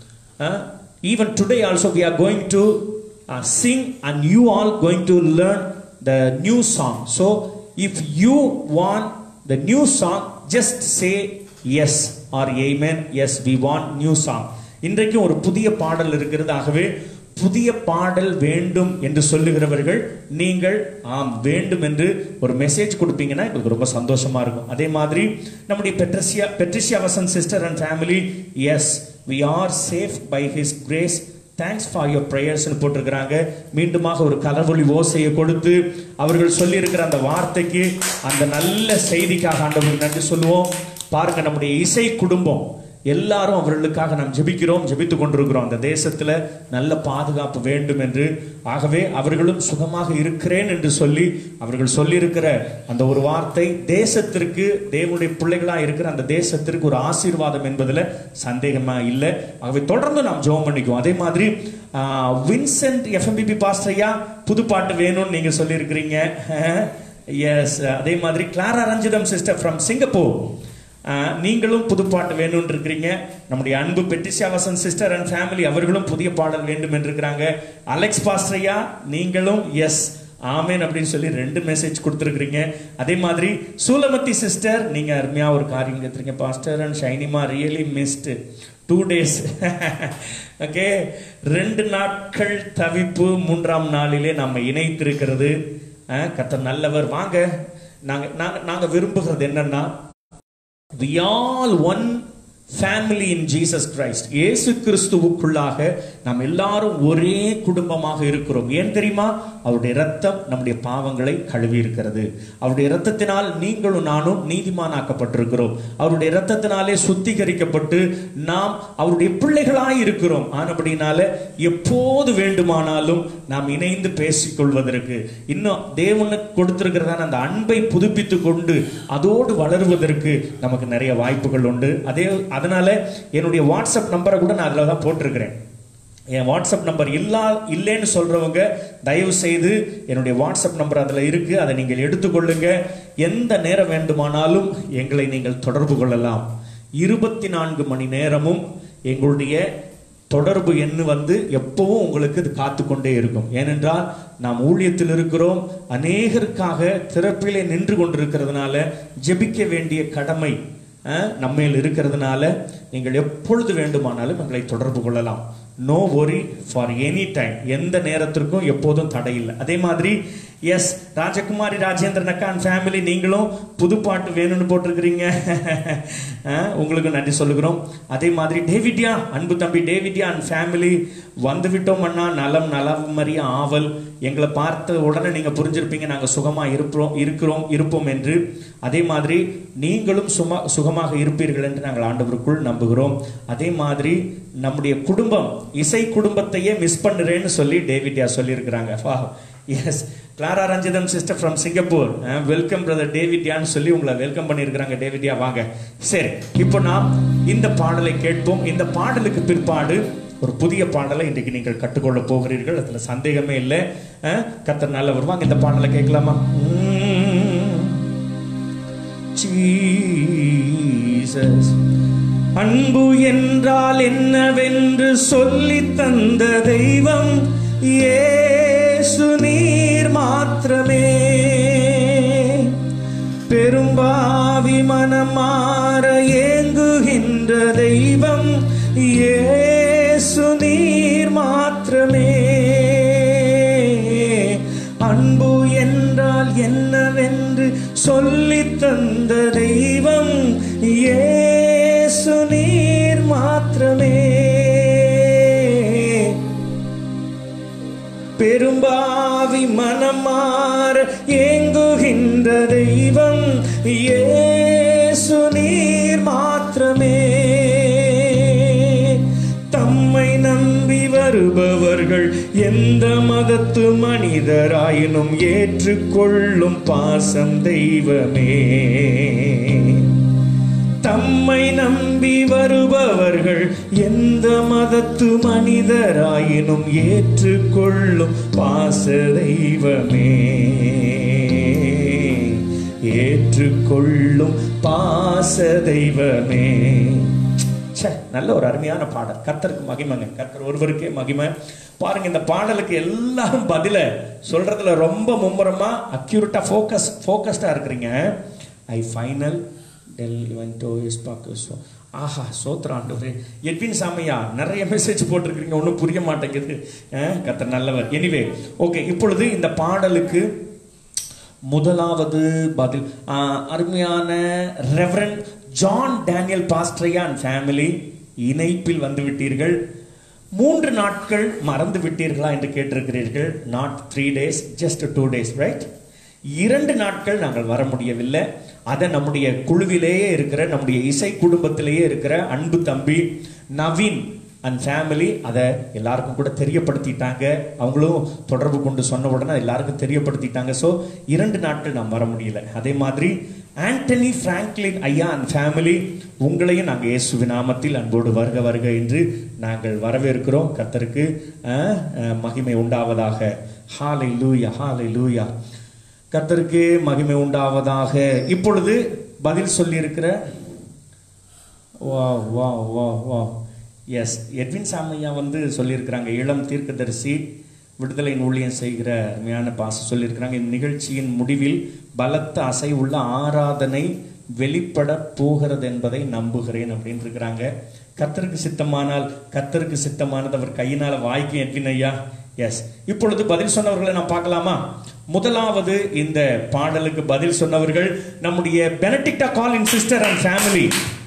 [SPEAKER 1] even today also we are going to uh, sing and you all going to learn the new song so if you want the new song just say yes or amen yes we want new song இன்றைக்கும் ஒரு புதிய பாடல் இருக்கிறது ஆகவே புதிய பாடல் வேண்டும் என்று சொல்லுகிறவர்கள் நீங்கள் ஆம் வேண்டும் என்று ஒரு மெசேஜ் கொடுப்பீங்கன்னா எங்களுக்கு ரொம்ப சந்தோஷமா இருக்கும் அதே மாதிரி நம்முடைய Patricia Patricia Vasan sister and family yes we are safe by his grace thanks for your ப்ரேயர்ஸ்னு போட்டிருக்கிறாங்க மீண்டுமாக ஒரு கலவொளி ஓசையை கொடுத்து அவர்கள் சொல்லியிருக்கிற அந்த வார்த்தைக்கு அந்த நல்ல செய்திக்காக ஆண்டவருக்கு நன்றி சொல்லுவோம் பாருங்க நம்முடைய இசை குடும்பம் எல்லாரும் அவர்களுக்காக நாம் ஜெபிக்கிறோம் ஜெபித்து கொண்டிருக்கிறோம் அந்த தேசத்துல நல்ல பாதுகாப்பு வேண்டும் என்று ஆகவே அவர்களும் சுகமாக இருக்கிறேன் என்று சொல்லி அவர்கள் சொல்லியிருக்கிற அந்த ஒரு வார்த்தை தேசத்திற்கு தேவனுடைய பிள்ளைகளா இருக்கிற அந்த தேசத்திற்கு ஒரு ஆசீர்வாதம் என்பதுல சந்தேகமா இல்லை ஆகவே தொடர்ந்து நாம் ஜெபம் பண்ணிக்குவோம் அதே மாதிரி ஆஹ், வின்சென்ட் எஃப்எம்பிபி பாஸ்டரையா புது பாட்டு வேணும்னு நீங்க சொல்லியிருக்கிறீங்க எஸ் அதே மாதிரி Clara Ranjitham sister from Singapore ah, நீங்களும் புது பாட்டு வேணும்னு இருக்கிறீங்க நம்முடைய அன்பு Patricia Vasan sister and family அவர்களும் புதிய பாடல் வேண்டும் என்று இருக்கிறாங்க அலெக்ஸ் பாஸ்டரையா நீங்களும் எஸ் ஆமேன் அப்படின்னு சொல்லி ரெண்டு மெசேஜ் கொடுத்துருக்கிறீங்க அதே மாதிரி சூலமத்தி சிஸ்டர் நீங்க அருமையா ஒரு காரியம் கேட்டிருக்கீங்க பாஸ்டர் அண்ட் ஷைனிமா really missed two days okay ரெண்டு நாட்கள் தவிப்பு மூன்றாம் நாளிலே நம்ம இணைத்திருக்கிறது அஹ், கர்த்தர் நல்லவர் வாங்க நாங்க நாங்க நாங்க விரும்புகிறது என்னன்னா we all one family in Jesus Christ இயேசு கிறிஸ்துவுக்குள்ளாக நாம் எல்லாரும் ஒரே குடும்பமாக இருக்கிறோம் ஏன் தெரியுமா அவருடைய ரத்தம் நம்முடைய பாவங்களை கழுவி இருக்கிறது அவருடைய ரத்தத்தினால் நீங்களும் நானும் நீதிமானாக்கப்பட்டிருக்கிறோம் அவருடைய ரத்தத்தினாலே சுத்திகரிக்கப்பட்டு நாம் அவருடைய பிள்ளைகளாய் இருக்கிறோம் ஆனபடினால எப்போது வேண்டுமானாலும் நாம் இணைந்து பேசிக்கொள்வதற்கு இன்னும் தேவனுக்கு கொடுத்திருக்கிறதான அந்த அன்பை புதுப்பித்து கொண்டு அதோடு வளருவதற்கு நமக்கு நிறைய வாய்ப்புகள் உண்டு அதே அதனால என்னுடைய வாட்ஸ்அப் நம்பரை கூட நான் அதில் தான் போட்டிருக்கிறேன் என் வாட்ஸ்அப் நம்பர் இல்லா இல்லைன்னு சொல்றவங்க தயவு செய்து என்னுடைய வாட்ஸ்அப் நம்பர் அதில் இருக்கு அதை நீங்கள் எடுத்துக்கொள்ளுங்க எந்த நேரம் வேண்டுமானாலும் எங்களை நீங்கள் தொடர்பு கொள்ளலாம் இருபத்தி நான்கு மணி நேரமும் எங்களுடைய தொடர்பு எண்ணு வந்து எப்பவும் உங்களுக்கு இது காத்து கொண்டே இருக்கும் ஏனென்றால் நாம் ஊழியத்தில் இருக்கிறோம் அநேகருக்காக திறப்பிலே நின்று கொண்டிருக்கிறதுனால ஜெபிக்க வேண்டிய கடமை அஹ், நம்மேல் இருக்கிறதுனால நீங்கள் எப்பொழுது வேண்டுமானாலும் எங்களை தொடர்பு கொள்ளலாம் no worry for any time எந்த நேரத்திற்கும் எப்போதும் தடை இல்லை அதே மாதிரி எஸ் ராஜகுமாரி ராஜேந்திரன் அக்கா அண்ட் ஃபேமிலி நீங்களும் புது பாட்டு வேணும்னு போட்டிருக்கிறீங்க அஹ், உங்களுக்கு நன்றி சொல்லுகிறோம் அதே மாதிரி டேவிட்யா அன்பு தம்பி டேவிட்யா அண்ட் ஃபேமிலி வந்து விட்டோம் அண்ணா நலம் நலம் மறிய ஆவல் எங்களை பார்த்த உடனே நீங்க புரிஞ்சிருப்பீங்க நாங்க சுகமா இருப்போம் இருக்கிறோம் இருப்போம் என்று அதே மாதிரி நீங்களும் சும சுகமாக இருப்பீர்கள் என்று நாங்கள் ஆண்டவருக்குள் நம்புகிறோம் அதே மாதிரி நம்முடைய குடும்பம் இசை குடும்பத்தையே மிஸ் பண்ணுறேன்னு சொல்லி டேவிட்யா சொல்லியிருக்கிறாங்க வா yes Clara Ranjitham sister from Singapore welcome brother டேவிட்யான்னு சொல்லி உங்களை வெல்கம் பண்ணியிருக்கிறாங்க டேவிட்யா வாங்க சரி இப்போ நாம் இந்த பாடலை கேட்போம் இந்த பாடலுக்கு பிற்பாடு ஒரு புதிய பாடலை இன்றைக்கு நீங்கள் கற்றுக்கொள்ள போகிறீர்கள் அதுல சந்தேகமே இல்லை அஹ், கர்த்தர் நல்லவர் வாங்க இந்த பாடலை கேட்கலாமா உம். ஜீசஸ் அன்பு என்றால் என்னவென்று சொல்லி தந்த தெய்வம் இயேசு நீர் மாத்திரமே பெரும்பாவி மனம் மாற ஏங்குகின்ற தெய்வம் இயேசு நீர் மாத்திரமே அன்பு என்றால் என்னவென்று சொல்லி தந்த தெய்வம் இயேசு நீர் மாத்திரமே பெரும்பாவி மனம் மாற ஏங்குகின்ற தெய்வம் இயேசு நீர் மாத்திரமே தம்மை நம்பி வருபவர்கள் எந்த மதத்து மனிதராயினும் ஏற்றுக்கொள்ளும் பாசம் தெய்வமே தம்மை நம்பி வருபவர்கள் எந்த மதத்து மனிதராயினும் ஏற்றுக்கொள்ளும் பாச தெய்வமே ஏற்றுக்கொள்ளும் பாச தெய்வமே ச்சே, நல்ல ஒரு அருமையான பாடல் கர்த்தருக்கு மகிமைங்க கர்த்தர் ஒருவருக்கே மகிமை பாருங்க இந்த பாடலுக்கு எல்லாரும் பதில சொல்றதுல ரொம்ப மும்முரமா அக்யூரேட்டா ஃபோக்கஸ் ஃபோக்கஸ்டா இருக்கிறீங்க ஐ ஃபைனல் டெல் இவன் டோ இஸ் பாக்கு ஆஹா சோத்ரா ஆண்டவரே எட்வின் சாமியா நிறைய மெசேஜ் போட்டிருக்கிறீங்க ஒன்றும் புரிய மாட்டேங்குது அஹ், கர்த்தர் நல்லவர் எனிவே ஓகே இப்பொழுது இந்த பாடலுக்கு முதலாவது பதில் ஆஹ், அருமையான ரெவரன் ஜான் டேனியல் பாஸ்ட்ரையா அண்ட் ஃபேமிலி இணைப்பில் வந்து விட்டீர்கள் மூன்று நாட்கள் மறந்து விட்டீர்களா என்று கேட்டிருக்கிறீர்கள் not three days just two days right இரண்டு நாட்கள் நாங்கள் வர முடியவில்லை அதை நம்முடைய குழுவிலேயே இருக்கிற நம்முடைய இசை குடும்பத்திலேயே இருக்கிற அன்பு தம்பி நவீன் அண்ட் ஃபேமிலி அதை எல்லாருக்கும் கூட தெரியப்படுத்திட்டாங்க அவங்களும் தொடர்பு கொண்டு சொன்ன உடனே எல்லாருக்கும் தெரியப்படுத்திட்டாங்க ஸோ இரண்டு நாட்கள் நாம் வர முடியல அதே மாதிரி ஆண்டனி பிராங்க்லின் ஐயா அண்ட் ஃபேமிலி உங்களையும் நாங்கள் இயேசு நாமத்தில் அன்போடு வருக வருக என்று நாங்கள் வரவேற்கிறோம் கர்த்தருக்கு அஹ், அஹ், மகிமை உண்டாவதாக ஹாலை லூயா ஹாலை லூயா கர்த்தருக்கு மகிமை உண்டாவதாக இப்பொழுது பதில் சொல்லியிருக்கிற வா வா வா வா எஸ் எட்வின் சாமையா வந்து சொல்லியிருக்கிறாங்க இளம் தீர்க்கதரிசி விடுதலையின் ஊழியம் செய்கிற அருமையான பாச சொல்லியிருக்கிறாங்க இந்த நிகழ்ச்சியின் முடிவில் பலத்த அசை உள்ள ஆராதனை வெளிப்பட போகிறது என்பதை நம்புகிறேன் அப்படின்னு இருக்கிறாங்க கர்த்தருக்கு சித்தமானால் கர்த்தருக்கு சித்தமானது அவர் கையினால வாய்க்கு எட்வின் ஐயா எஸ் இப்பொழுது பதில் சொன்னவர்களை நாம் பார்க்கலாமா முதலாவது இந்த பாடலுக்கு பதில் சொன்னவர்கள் நம்முடைய Benedicta Colin sister and family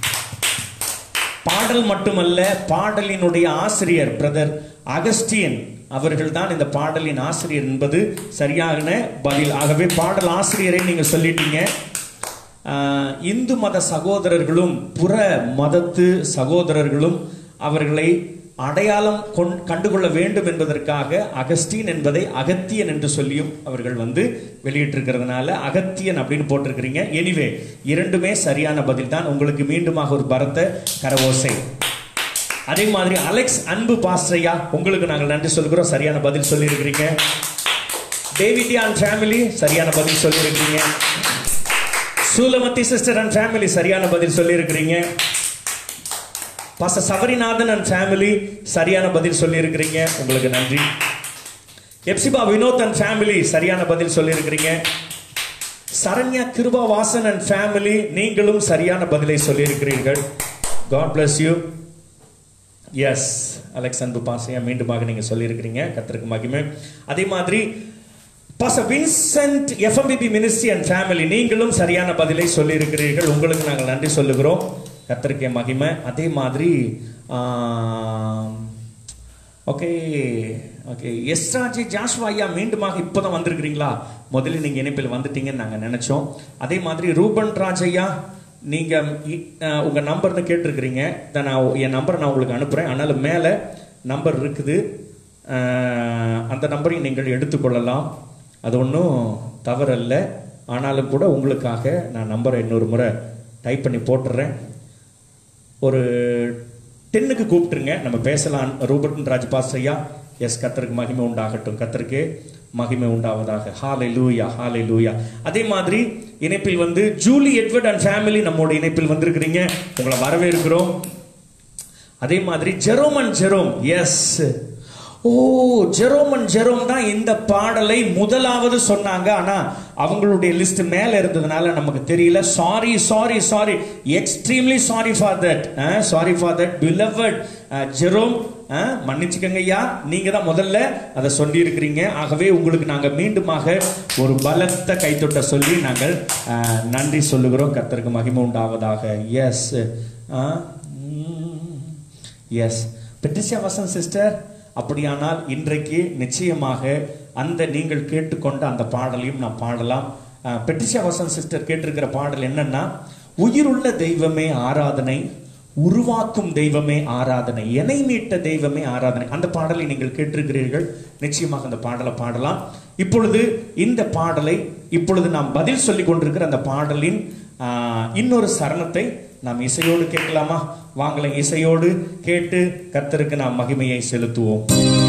[SPEAKER 1] பாடல் மட்டுமல்ல பாடலினுடைய ஆசிரியர் பிரதர் அகஸ்டியன் அவர்கள் தான் இந்த பாடலின் ஆசிரியர் என்பது சரியான பதில் ஆகவே பாடல் ஆசிரியரை நீங்க சொல்லிட்டீங்க ஆஹ், இந்து மத சகோதரர்களும் புற மதத்து சகோதரர்களும் அவர்களை அடையாளம் கொண் கண்டுகொள்ள வேண்டும் என்பதற்காக அகஸ்டீன் என்பதை அகத்தியன் என்று சொல்லியும் அவர்கள் வந்து வெளியிட்டிருக்கிறதுனால அகத்தியன் அப்படின்னு போட்டிருக்கிறீங்க எனிவே இரண்டுமே சரியான பதில் தான் உங்களுக்கு மீண்டுமாக ஒரு பரத்த கரவோசை அதே மாதிரி அலெக்ஸ் அன்பு பாஸ்ரையா உங்களுக்கு நாங்கள் நன்றி சொல்கிறோம் சரியான பதில் சொல்லியிருக்கிறீங்க டேவிடியா அண்ட் ஃபேமிலி சரியான பதில் சொல்லியிருக்கிறீங்க சூலமத்தி சிஸ்டர் அண்ட் ஃபேமிலி சரியான பதில் சொல்லியிருக்கிறீங்க பாச சபரிநாதன் அண்ட் ஃபேமிலி சரியான பதில் சொல்லியிருக்கிறீங்க உங்களுக்கு நன்றி எப்சிபா வினோத் அண்ட் ஃபேமிலி சரியான பதில் சொல்லியிருக்கிறீங்க சரண்யா கிருபா வாசன் அண்ட் ஃபேமிலி நீங்களும் சரியான பதிலை சொல்லியிருக்கிறீர்கள் God bless you yes Alex அன்பு பாசையா மீண்டுமாக நீங்க சொல்லியிருக்கிறீங்க கத்திற்கு மகிமை அதே மாதிரி பாச Vincent FMPB ministry and family நீங்களும் சரியான பதிலை சொல்லியிருக்கிறீர்கள் உங்களுக்கு நாங்கள் நன்றி சொல்லுகிறோம் கத்திரிக்கை மகிமை அதே மாதிரி ஓகே ஓகே எஸ்ராஜி ஜாஷ்வா ஐயா மீண்டுமாக இப்போதான் வந்திருக்கிறீங்களா முதல்ல நீங்க இணைப்பில் வந்துட்டீங்கன்னு நாங்க நினைச்சோம் அதே மாதிரி ரூபன் ராஜ் ஐயா நீங்க இ- அஹ், உங்க நம்பர்னு கேட்டிருக்கிறீங்க இதை நான் என் நம்பரை நான் உங்களுக்கு அனுப்புறேன் அதனால மேல நம்பர் இருக்குது அஹ், அந்த நம்பரையும் நீங்கள் எடுத்துக்கொள்ளலாம் அது ஒன்றும் தவறல்ல ஆனாலும் கூட உங்களுக்காக நான் நம்பரை இன்னொரு முறை டைப் பண்ணி போட்டுடுறேன் ஒரு டென்னுக்கு கூப்பிட்டுருங்க நம்ம பேசலாம் ரூபர்ட் ராஜபாஸ் ஐயா எஸ் கத்தருக்கு மகிமை உண்டாகட்டும் கத்தருக்கு மகிமை உண்டாவதாக ஹாலை லூயா ஹாலை லூயா அதே மாதிரி இணைப்பில் வந்து ஜூலி எட்வர்ட் அண்ட் ஃபேமிலி நம்மோட இணைப்பில் வந்திருக்கிறீங்க உங்களை வரவேற்கிறோம் அதே மாதிரி Jerome and Jerome yes oh Jerome and Jerome தான் இந்த பாடலை முதலாவது சொன்னாங்க ஆனா அவங்களுடைய லிஸ்ட் மேல இருந்ததுனால நமக்கு தெரியல sorry sorry sorry extremely sorry for that sorry for that beloved Jerome மன்னிச்சுக்கங்க ஐயா நீங்க தான் முதல்ல அதை சொல்லி இருக்கிறீங்க ஆகவே உங்களுக்கு நாங்க மீண்டுமாக ஒரு பலத்த கைத்தொட்ட சொல்லி நாங்கள் அஹ், நன்றி சொல்லுகிறோம் கர்த்தருக்கு மகிமை உண்டாவதாக yes yes Patricia Vasan sister அப்படியானால் இன்றைக்கு நிச்சயமாக அந்த நீங்கள் கேட்டுக்கொண்ட அந்த பாடலையும் நான் பாடலாம் அஹ், பெட்ரிசியா வசன் சிஸ்டர் கேட்டிருக்கிற பாடல் என்னன்னா உயிருள்ள தெய்வமே ஆராதனை உருவாக்கும் தெய்வமே ஆராதனை என்னை மீட்ட தெய்வமே ஆராதனை அந்த பாடலை நீங்கள் கேட்டிருக்கிறீர்கள் நிச்சயமாக அந்த பாடலை பாடலாம் இப்பொழுது இந்த பாடலை இப்பொழுது நாம் பதில் சொல்லிக் கொண்டிருக்கிற அந்த பாடலின் ஆஹ், இன்னொரு சரணத்தை நாம் இசையோடு கேட்கலாமா வாங்கலாம் இசையோடு கேட்டு கர்த்தருக்கு நாம் மகிமையை செலுத்துவோம்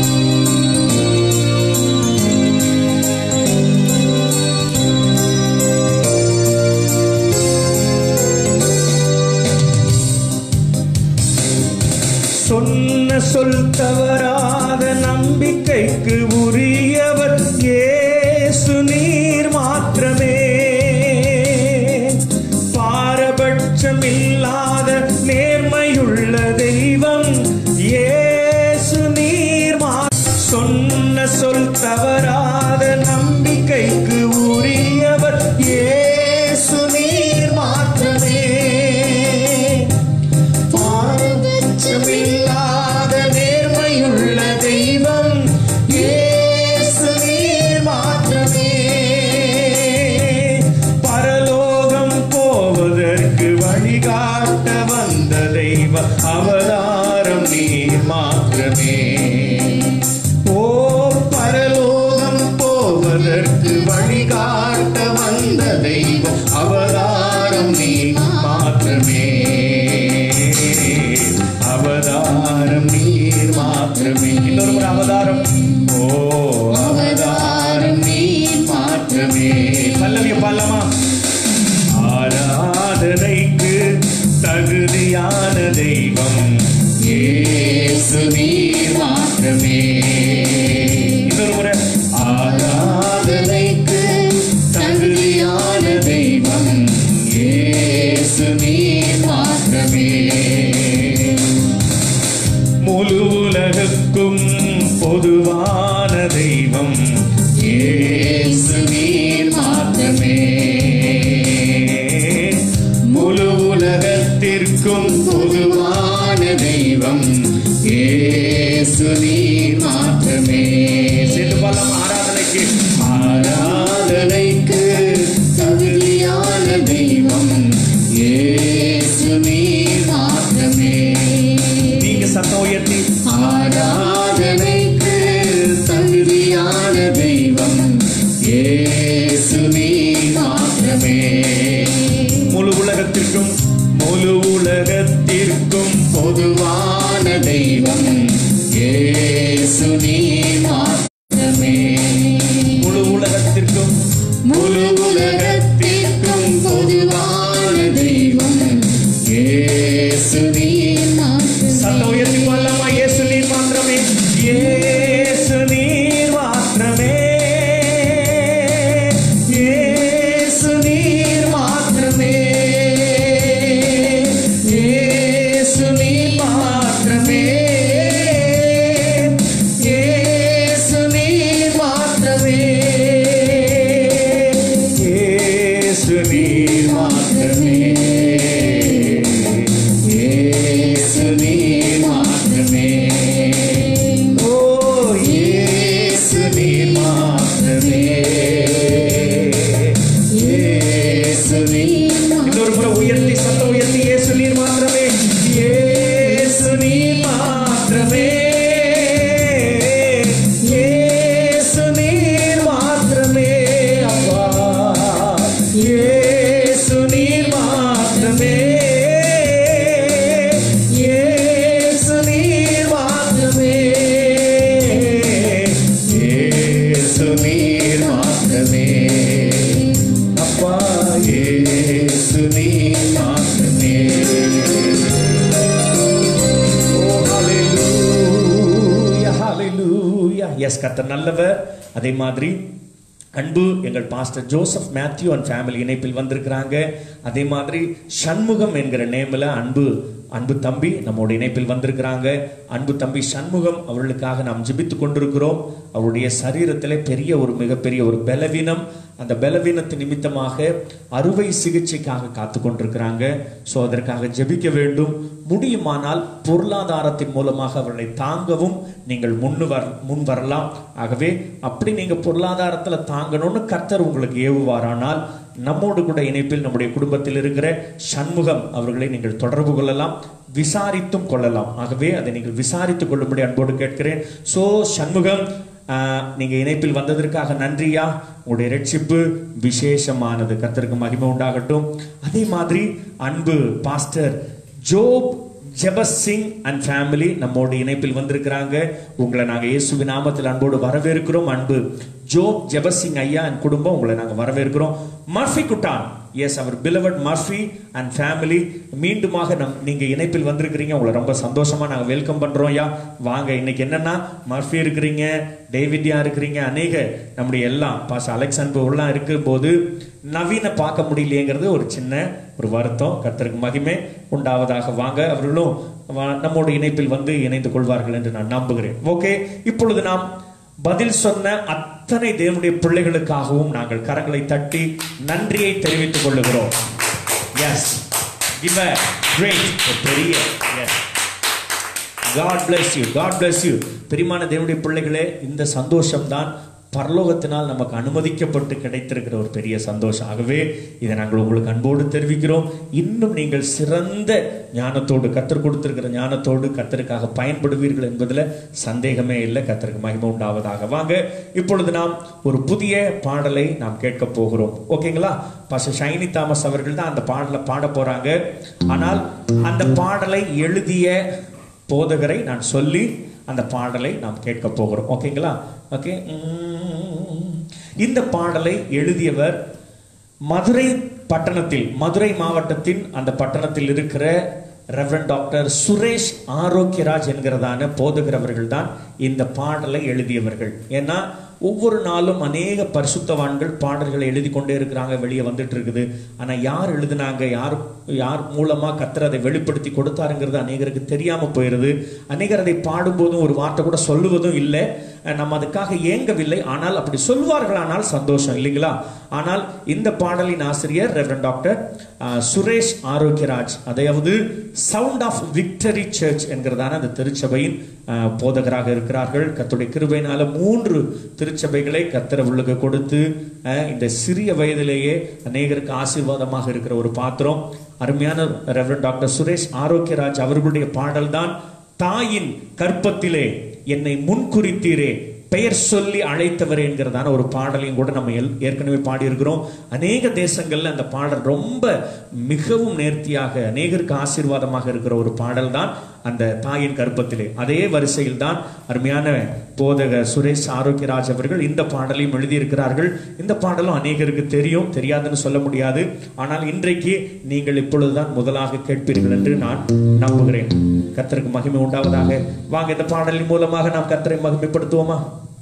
[SPEAKER 1] சொன்ன சொல் தவறாத நம்பிக்கைக்கு உரியவர் இயேசு நீர் மாத்திரமே பாரபட்சம் இல்லாத நேர்மையுள்ள தெய்வம் இயேசு நீர் மா சொன்ன சொல் தவறாத நம்பிக்கைக்கு உரியவர் இயேசு நீர் மாத்திரமே பாரபட்சமில்லாத நேர்மையுள்ள தெய்வம் இயேசு
[SPEAKER 4] தெய்வம் இயேசு நீர் மாத்திரமே
[SPEAKER 1] நீங்க சத்தம் உயர்த்தி
[SPEAKER 4] ஆராதனைக்கு தகுதியான தெய்வம் இயேசு நீர் மாத்திரமே
[SPEAKER 1] முழு உலகத்திற்கும் முழு உலகத்திற்கும்
[SPEAKER 4] பொதுவான தெய்வம் இயேசு நீர் மாத்திரமே
[SPEAKER 1] முழு உலகத்திற்கும்
[SPEAKER 4] முழு உலகத்திற்கும் பொதுவான தெய்வம் இயேசு நீர் மாத்திரமே
[SPEAKER 1] சத்தம் உயர்த்தி பாடலாமா இயேசு நீர் மாத்திரமே இயேசு நீர் மாத்திரமே இயேசு நீர் மாத்திரமே இயேசு நீர் மாத்திரமே இயேசு நீர் மாத்திரமே இயேசு நீர் மாத்திரமே
[SPEAKER 4] இயேசு நீர் மாத்திரமே
[SPEAKER 1] ஓ இயேசு நீர் மாத்திரமே
[SPEAKER 4] இயேசு நீர்
[SPEAKER 1] இன்னொரு முறை உயர்த்தி சத்தம் உயர்த்தி இயேசு நீர் மாத்திரமே இயேசு நீர் மாத்திரமே இயேசு நீர் மாத்திரமே அப்பா இயேசு நீர் மாத்திரமே இயேசு நீர் மாத்திரமே
[SPEAKER 4] இயேசு நீர் மாத்திரமே
[SPEAKER 1] அப்பா
[SPEAKER 4] இயேசு நீர் மாத்திரமே
[SPEAKER 1] Oh, hallelujah, hallelujah. Yes, கர்த்தர் நல்லவர் அதே மாதிரி அன்பு எங்கள் pastor Joseph Mathew and family இணைப்பில் வந்திருக்கிறாங்க அதே மாதிரி சண்முகம் என்கிற நேமில் அன்பு அன்பு தம்பி நம்மோட இணைப்பில் வந்திருக்கிறாங்க அன்பு தம்பி சண்முகம் அவர்களுக்காக நாம் ஜெபித்து கொண்டிருக்கிறோம் அவருடைய சரீரத்திலே பெரிய ஒரு மிகப்பெரிய ஒரு பலவீனம் அந்த பலவீனத்து நிமித்தமாக அறுவை சிகிச்சைக்காக காத்து கொண்டிருக்கிறாங்க ஸோ அதற்காக ஜெபிக்க வேண்டும் முடியுமானால் பொருளாதாரத்தின் மூலமாக அவர்களை தாங்கவும் நீங்கள் முன்னு வர முன் வரலாம் ஆகவே அப்படி நீங்க பொருளாதாரத்துல தாங்கணும்னு கர்த்தர் உங்களுக்கு ஏவுவாரானால் நம்மோடு கூட இணைப்பில் நம்முடைய குடும்பத்தில் இருக்கிற சண்முகம் அவர்களை நீங்கள் தொடர்பு கொள்ளலாம் விசாரித்தும் கொள்ளலாம் ஆகவே அதை நீங்கள் விசாரித்துக் கொள்ளும்படி அன்போடு கேட்கிறேன் சோ சண்முகம் ஆஹ், நீங்க இணைப்பில் வந்ததற்காக நன்றியா உங்களுடைய ரட்சிப்பு விசேஷமானது கர்த்தருக்கு மகிமை உண்டாகட்டும் அதே மாதிரி அன்பு pastor Job Jebas Singh and family நம்மோடு இணைப்பில் வந்திருக்கிறாங்க உங்களை நாங்க இயேசுவின் நாமத்தில் அன்போடு வரவேற்கிறோம் அன்பு ஜோப் ஜெபஸ் சிங் ஐயா அண்ட் குடும்பம் உங்களை நாங்க வரவேற்கிறோம் மர்ஃபி குட்டான் எஸ் அவர் பிலவட் மர்ஃபி அண்ட் ஃபேமிலி மீண்டுமாக நம் நீங்க இணைப்பில் வந்திருக்கிறீங்க உங்களை ரொம்ப சந்தோஷமா நாங்க வெல்கம் பண்றோம் ஐயா வாங்க இன்னைக்கு என்னன்னா மர்ஃபி இருக்கிறீங்க டேவிட்யா இருக்கிறீங்க அநேக நம்முடைய எல்லாம் பாஸ் அலெக்ஸ் அன்பு எல்லாம் இருக்கும் போது நவீன பார்க்க முடியலையேங்கிறது ஒரு சின்ன ஒரு வருத்தம் கர்த்தருக்கு மகிமை உண்டாவதாக வாங்க அவர்களும் வ- நம்மோட இணைப்பில் வந்து இணைந்து கொள்வார்கள் என்று நான் நம்புகிறேன் ஓகே இப்பொழுது நாம் பதில் சொன்ன அத்தனை தேவனுடைய பிள்ளைகளுக்காகவும் நாங்கள் கரங்களை தட்டி நன்றியை தெரிவித்துக் கொள்ளுகிறோம் எஸ் கிவ் அ கிரேட் பெரிய yes God bless you God bless you பெரியமான தேவனுடைய பிள்ளைகளே இந்த சந்தோஷம் தான் பரலோகத்தினால் நமக்கு அனுமதிக்கப்பட்டு கிடைத்திருக்கிற ஒரு பெரிய சந்தோஷம் ஆகவே இதை நாங்கள் உங்களுக்கு அன்போடு தெரிவிக்கிறோம் இன்னும் நீங்கள் சிறந்த ஞானத்தோடு கத்தர் கொடுத்திருக்கிற ஞானத்தோடு கத்தருக்காக பயன்படுவீர்கள் என்பதில் சந்தேகமே இல்லை கத்தருக்கு மகிமை உண்டாவதாக வாங்க இப்பொழுது நாம் ஒரு புதிய பாடலை நாம் கேட்க போகிறோம் ஓகேங்களா பாஸ்டர் ஷைனி தாமஸ் அவர்கள் தான் அந்த பாடலை பாட போறாங்க ஆனால் அந்த பாடலை எழுதிய போதகரை நான் சொல்லி அந்த பாடலை நாம் கேட்க போகிறோம் ஓகேங்களா ஓகே உம். இந்த பாடலை எழுதியவர் மதுரை பட்டணத்தில் மதுரை மாவட்டத்தின் அந்த பட்டணத்தில் இருக்கிற ரெவரன் டாக்டர் சுரேஷ் ஆரோக்கியராஜ் என்கிறதான போதகரவர்கள் தான் இந்த பாடலை எழுதியவர்கள் ஏன்னா ஒவ்வொரு நாளும் அநேக பரிசுத்தவான்கள் பாடல்களை எழுதி கொண்டே இருக்கிறாங்க வெளியே வந்துட்டு இருக்குது ஆனா யார் எழுதுனாங்க யார் யார் மூலமா கத்தர் அதை வெளிப்படுத்தி கொடுத்தாருங்கிறது அநேகருக்கு தெரியாம போயிருது அநேகர் அதை பாடும்போதும் ஒரு வார்த்தை கூட சொல்லுவதும் இல்லை அஹ், நம்ம அதுக்காக ஏங்கவில்லை ஆனால் அப்படி சொல்வார்களானால் சந்தோஷம் இல்லைங்களா ஆனால் இந்த பாடலின் ஆசிரியர் reverend doctor uh, Suresh Arokiaraj அதாவது சவுண்ட் ஆஃப் விக்டரி சர்ச் என்கிறதான அந்த திருச்சபையின் அஹ், போதகராக இருக்கிறார்கள் கர்த்தருடைய கிருபையினால மூன்று திருச்சபைகளை கத்தர் உள்ளுக்கு கொடுத்து அஹ், இந்த சிறிய வயதிலேயே அநேகருக்கு ஆசீர்வாதமாக இருக்கிற ஒரு பாத்திரம் அருமையான ரெவரன் டாக்டர் சுரேஷ் ஆரோக்கியராஜ் அவர்களுடைய பாடல்தான் தாயின் கற்பத்திலே என்னை முன்குறித்தீரே பெயர் சொல்லி அழைத்தவர் என்கிறதான ஒரு பாடலையும் கூட நம்ம எல்- ஏற்கனவே பாடியிருக்கிறோம் அநேக தேசங்கள்ல அந்த பாடல் ரொம்ப மிகவும் நேர்த்தியாக அநேகருக்கு ஆசீர்வாதமாக இருக்கிற ஒரு பாடல் தான் அந்த தாயின் கற்பத்திலே அதே வரிசையில் தான் அருமையான போதக சுரேஷ் ஆரோக்கியராஜ் அவர்கள் இந்த பாடலையும் எழுதியிருக்கிறார்கள் இந்த பாடலும் அநேகருக்கு தெரியும் தெரியாதுன்னு சொல்ல முடியாது ஆனால் இன்றைக்கு நீங்கள் இப்பொழுதுதான் முதலாக கேட்பீர்கள் என்று நான் நம்புகிறேன் கர்த்தருக்கு மகிமை உண்டாவதாக வாங்க இந்த பாடலின் மூலமாக நாம் கர்த்தரை மகிமைப்படுத்துவோமா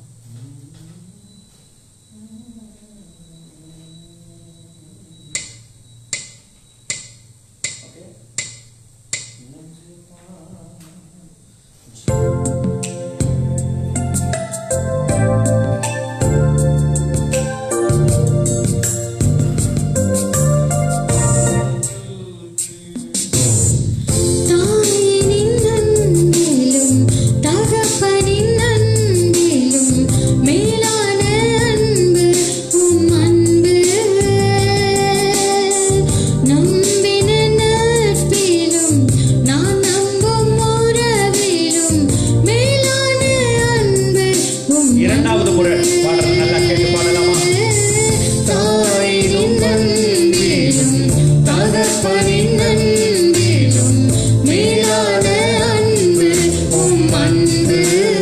[SPEAKER 5] தாயினின் அன்பிலும் தகப்பனின் அன்பிலும் மேலான அன்பு உம் அன்பு நம்பின நட்பிலும் நான் நம்பும் உறவிலும் மேலான அன்பு உம்
[SPEAKER 1] இரண்டாவது முறை பாடல் நல்லா கேட்டு பாடலாமா
[SPEAKER 5] தாயினின் அன்பிலும் தகப்பனின் அன்பிலும் மேலான அன்பு உம் அன்பு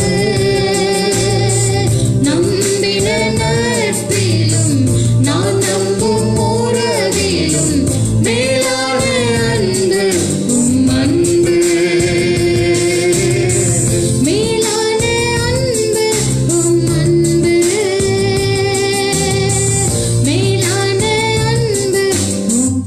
[SPEAKER 5] நம்பின நட்பிலும் நான் நம்பும் உறவிலும் மேலான அன்பு உம் அன்பு மேலான அன்பு உம் அன்பு மேலான அன்பு உம்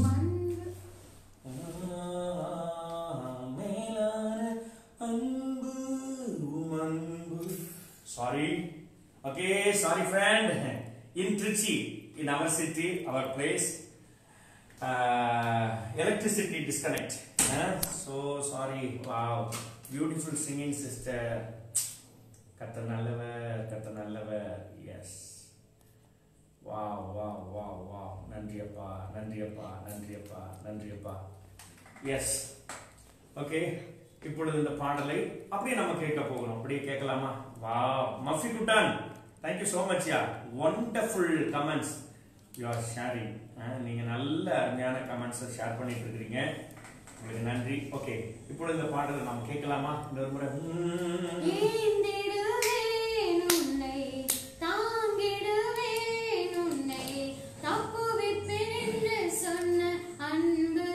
[SPEAKER 1] Sorry. Okay, sorry friend. In Trichy, in our city, our place, uh, electricity disconnect. Huh? So sorry. Wow. Beautiful singing sister. கத்த நல்லவர் கத்த நல்லவர் எஸ் வா வா வா வா நன்றி அப்பா நன்றி அப்பா நன்றி அப்பா நன்றி அப்பா எஸ் ஓகே இப்பொழுது இந்த பாடலை அப்படியே நம்ம கேட்க போகிறோம் அப்படியே கேட்கலாமா வா Murphy Kuttan thank you so much யா wonderful comments you are sharing நீங்க நல்ல அருமையான கமெண்ட்ஸை ஷேர் பண்ணிட்டு இருக்கிறீங்க உங்களுக்கு நன்றி ஓகே இப்பொழுது இந்த பாடலை நம்ம கேட்கலாமா இன்னொரு முறை உம்.
[SPEAKER 5] ஏந்திடுவேன் உன்னை தாங்கிடுவேன் உன்னை தப்புவிப்பேன் என்று சொன்ன அன்பு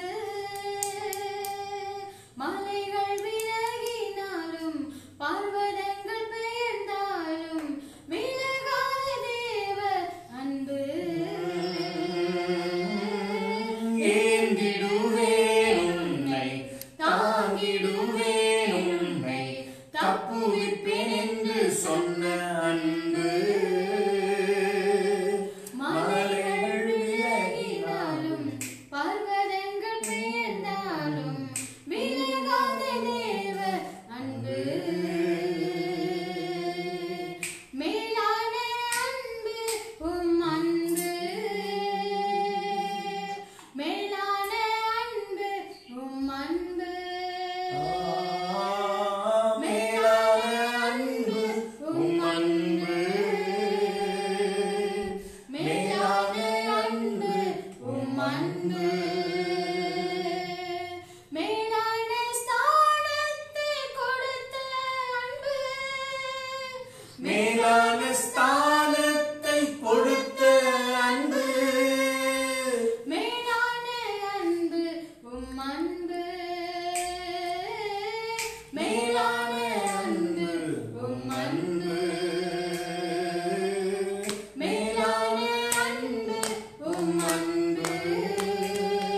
[SPEAKER 5] மலைகள் விலகினாலும் பர்வதங்கள் பெயர்ந்தாலும் விலகாத தேவ அன்பு
[SPEAKER 1] ஏந்திடுவேன் உன்னை தாங்கிடுவேன் உன்னை தப்புவிப்பேன் என்று சொன்ன அன்பு
[SPEAKER 5] மலைகள் விலகினாலும் பர்வதங்கள் பெயர்ந்தாலும் விலகாத தேவ அன்பு மேலான அன்பு உம் அன்பு மேலான அன்பு உம் அன்பு மேலான அன்பு உம் அன்பு மேலான அன்பு உம் அன்பு மேலான ஸ்தானத்தை கொடுத்த அன்பு
[SPEAKER 1] மேலான ஸ்தானத்தை கொடுத்த அன்பு
[SPEAKER 5] மேலான அன்பு உம் அன்பு மேலான அன்பு உம் அன்பு மேலான அன்பு உம் அன்பு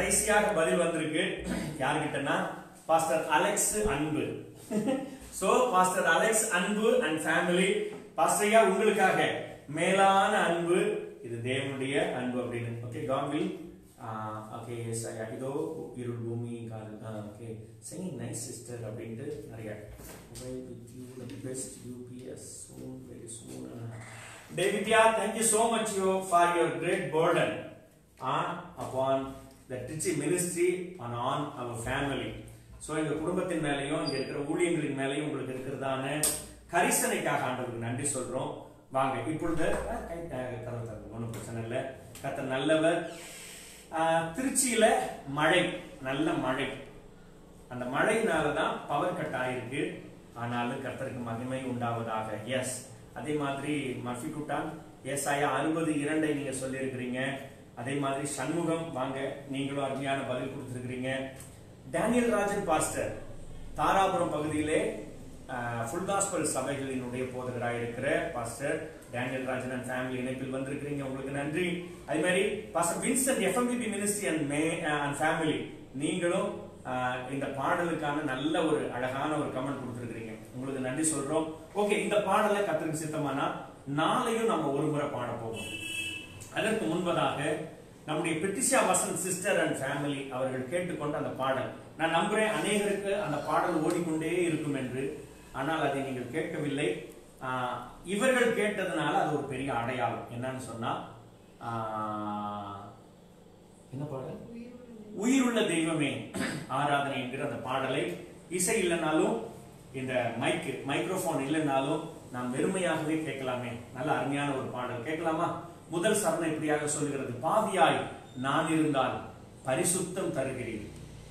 [SPEAKER 1] கடைசியாக பதில் வந்திருக்கு யாருக்கிட்டனா பாஸ்டர் அலெக்ஸ் அன்பு சோ பாஸ்டர் அலெக்ஸ் அன்பு அண்ட் ஃபேமிலி பாஸ்டரையா உங்களுக்காக மேலான அன்பு இது தேவனுடைய அன்பு அப்படின்னு ஓகே காம்பில் ஓகே எஸ் ஐயா இதோ இருள் பூமி கால் ஓகே சிங்கிங் நைஸ் சிஸ்டர் அப்படின்ட்டு நிறைய வித் யூ த பெஸ்ட் யூபிஎஸ் சூன் வெரி சூன் டேவிட்யா thank you so much you for your great burden on upon the Trichy ministry and on our family so எங்க குடும்பத்தின் மேலையும் இங்க இருக்கிற ஊழியங்களின் மேலையும் உங்களுக்கு இருக்கிறதான கரிசனைக்காக ஆண்டவருக்கு நன்றி சொல்றோம் வாங்க இப்பொழுது அஹ், கை த- கதவு திறந்து ஒன்றும் பிரச்சனை இல்லை கத்த நல்லவர் ஆஹ், திருச்சியில மழை நல்ல மழை அந்த மழையினால தான் பவர் கட் ஆயிருக்கு ஆனாலும் கர்த்தருக்கு மகிமை உண்டாவதாக எஸ் அதே மாதிரி மஃபி குட்டான் எஸ் ஆயா அறுபது இரண்டை நீங்க சொல்லியிருக்கிறீங்க அதே மாதிரி சண்முகம் வாங்க நீங்களும் அருமையான பதில் கொடுத்திருக்கிறீங்க டேனியல் ராஜன் பாஸ்டர் தாராபுரம் பகுதியிலே ஃபுல் காஸ்பல் சபைகளினுடைய போதகராக இருக்கிற pastor Daniel Rajan and family இணைப்பில் வந்திருக்கிறீங்க உங்களுக்கு நன்றி அதே மாதிரி pastor Vincent FMPB ministry and may and family நீங்களும் ஆஹ், இந்த பாடலுக்கான நல்ல ஒரு அழகான ஒரு கமெண்ட் கொடுத்துருக்கீங்க உங்களுக்கு நன்றி சொல்றோம் ஓகே இந்த பாடலை கத்திரிக்கு சித்தமானா நாளையும் நம்ம ஒரு முறை பாட போவோம் அதற்கு முன்பதாக நம்முடைய Patricia Vasanth sister and family அவர்கள் கேட்டுக்கொண்ட அந்த பாடல் நான் நம்புறேன் அநேகருக்கு அந்த பாடல் ஓடிக்கொண்டே இருக்கும் என்று ஆனால் அதை நீங்கள் கேட்கவில்லை ஆஹ், இவர்கள் கேட்டதுனால அது ஒரு பெரிய அடையாளம் என்னன்னு சொன்னா ஆஹ், என்ன பாடல் உயிருள்ள தெய்வமே ஆராதனை என்கிற அந்த பாடலை இசை இல்லைனாலும் இந்த மைக் மைக்ரோஃபோன் இல்லைனாலும் நாம் வெறுமையாகவே கேட்கலாமே நல்ல அருமையான ஒரு பாடல் கேட்கலாமா முதல் சரணம் இப்படியாக சொல்லுகிறது பாவியாய் நான் இருந்தால் பரிசுத்தம் தருகிறேன்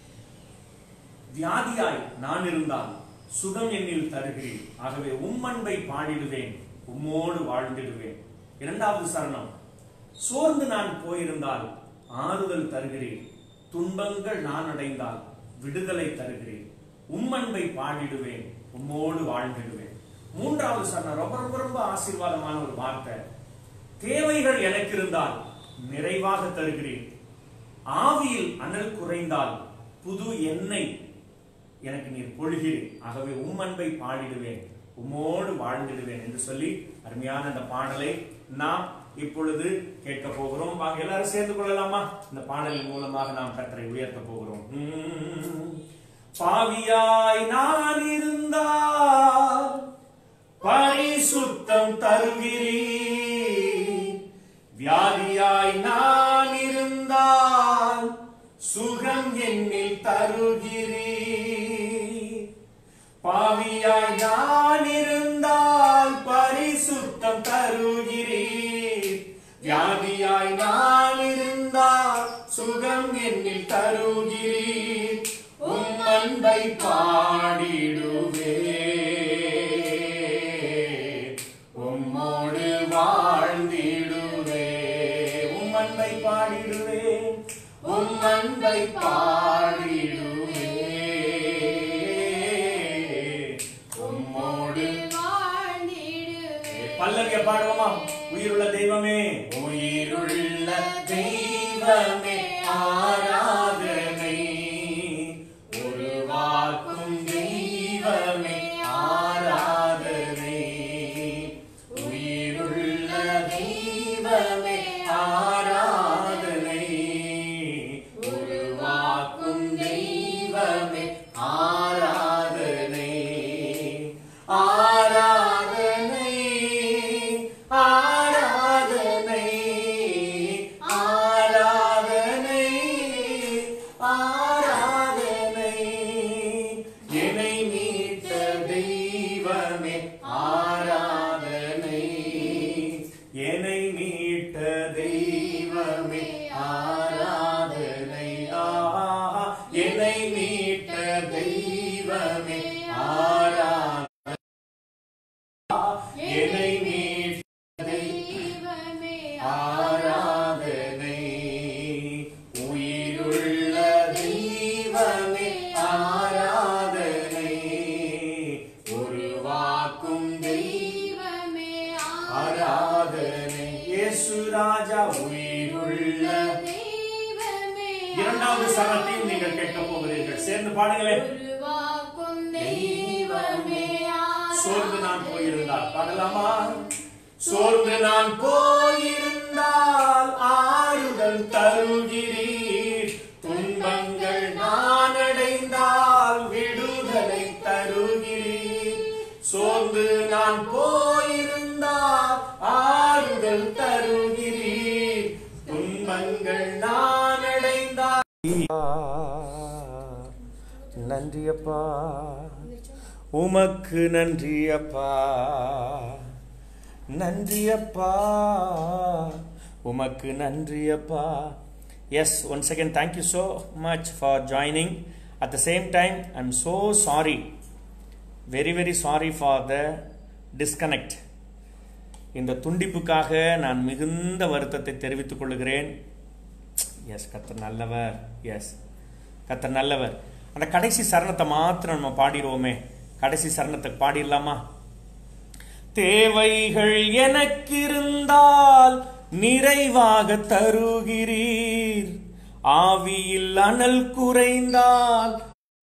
[SPEAKER 1] வியாதியாய் நான் இருந்தால் சுகம் என்னில் தருகிறேன் ஆகவே உம்மன்பை பாடிடுவேன் உம்மோடு வாழ்ந்திடுவேன் இரண்டாவது சரணம் சோர்ந்து நான் போயிருந்தால் ஆறுதல் தருகிறேன் துன்பங்கள் நான் அடைந்தால் விடுதலை தருகிறேன் உம்மன்பை பாடிடுவேன் உம்மோடு வாழ்ந்திடுவேன் மூன்றாவது சரணம் ரொம்ப ரொம்ப ரொம்ப ஆசீர்வாதமான ஒரு வார்த்தை தேவைகள் எனக்கு இருந்தால் நிறைவாக தருகிறேன் ஆவியில் அனல் குறைந்தால் புது எண்ணெய் எனக்கு நீர் பொழுகிறேன் ஆகவே உம் அன்பை பாடிடுவேன் உம்மோடு வாழ்ந்திடுவேன் என்று சொல்லி அருமையான அந்த பாடலை நாம் இப்பொழுது கேட்க போகிறோம் வாங்க எல்லாரும் சேர்ந்து கொள்ளலாமா இந்த பாடலின் மூலமாக நாம் கர்த்தரை உயர்த்த போகிறோம் உம். பாவியாய் நான் இருந்தால் பரிசுத்தம் தருகிறீர் வியாதியாய் நான் இருந்தால் சுகம் என்னில் தருகிறீர் பாவியாய் நான் இருந்தால் பரிசுத்தம் தருகிறீர் வியாதியாய் நான் இருந்தால் சுகம் என்னில் தருகிறீர் உம் அன்பை பாடிடுவே உம்மோடு வாழ்ந்திடுவே உம் அன்பை பாடிடுவே உம் அன்பை பாடிடுவே உம்மோடு பல்லவிய பாடுவோமா உயிருள்ள தெய்வமே உயிருள்ள தெய்வமே ஆராதனை உருவாக்கும் தெய்வமே ஆராதனை உயிருள்ள தெய்வமே ஆராதனை உருவாக்கும் தெய்வமே ஆராதனை ஆராதனை ஆராதனை ஆராதனை ஆராதனை என்னை மீட்ட தெய்வமே ஆராதனை என்னை மீட்ட தெய்வமே ஆராதனை ஆஹா என்னை மீட்ட தெய்வமே ஆராதனை என்னை மீட்ட தெய்வமே ஆராதனை உயிருள்ள தெய்வமே ஆராதனை உருவாக்கும் தெய்வமே ஆராதனை இயேசு ராஜா உயிருள்ள இரண்டாவது இரண்டாவது சரணத்தையும் நீங்கள் கேட்க போகிறீர்கள் சேர்ந்து பாடுங்களேன்
[SPEAKER 5] உருவாக்கும் தெய்வமே
[SPEAKER 1] சோர்ந்து நான் போயிருந்தால் பாடலாமா சோர்ந்து நான் போயிருந்தால் ஆறுதல் தருகிறீர் துன்பங்கள் நான் அடைந்தால் விடுதலை தருகிறீர் சோர்ந்து நான் போயிருந்தால் ஆறுதல் தருகிறீர் துன்பங்கள் நான் அடைந்தால் நன்றி அப்பா உமக்கு நன்றி அப்பா நன்றி அப்பா உமக்கு நன்றி அப்பா yes one second thank you so much for joining at the same time I am so sorry very very sorry for the disconnect இந்த துண்டிப்புக்காக நான் மிகுந்த வருத்தத்தை தெரிவித்துக் கொள்கிறேன் எஸ் கத்தர் நல்லவர் எஸ் கத்தர் நல்லவர் அந்த கடைசி சரணத்தை மாத்திரம் நம்ம பாடிடுவோமே கடைசி சரணத்தை பாடிடலாமா தேவைகள் எனக்கு இருந்தால் நிறைவாக தருகிறீர் ஆவியில் அனல் குறைந்தால்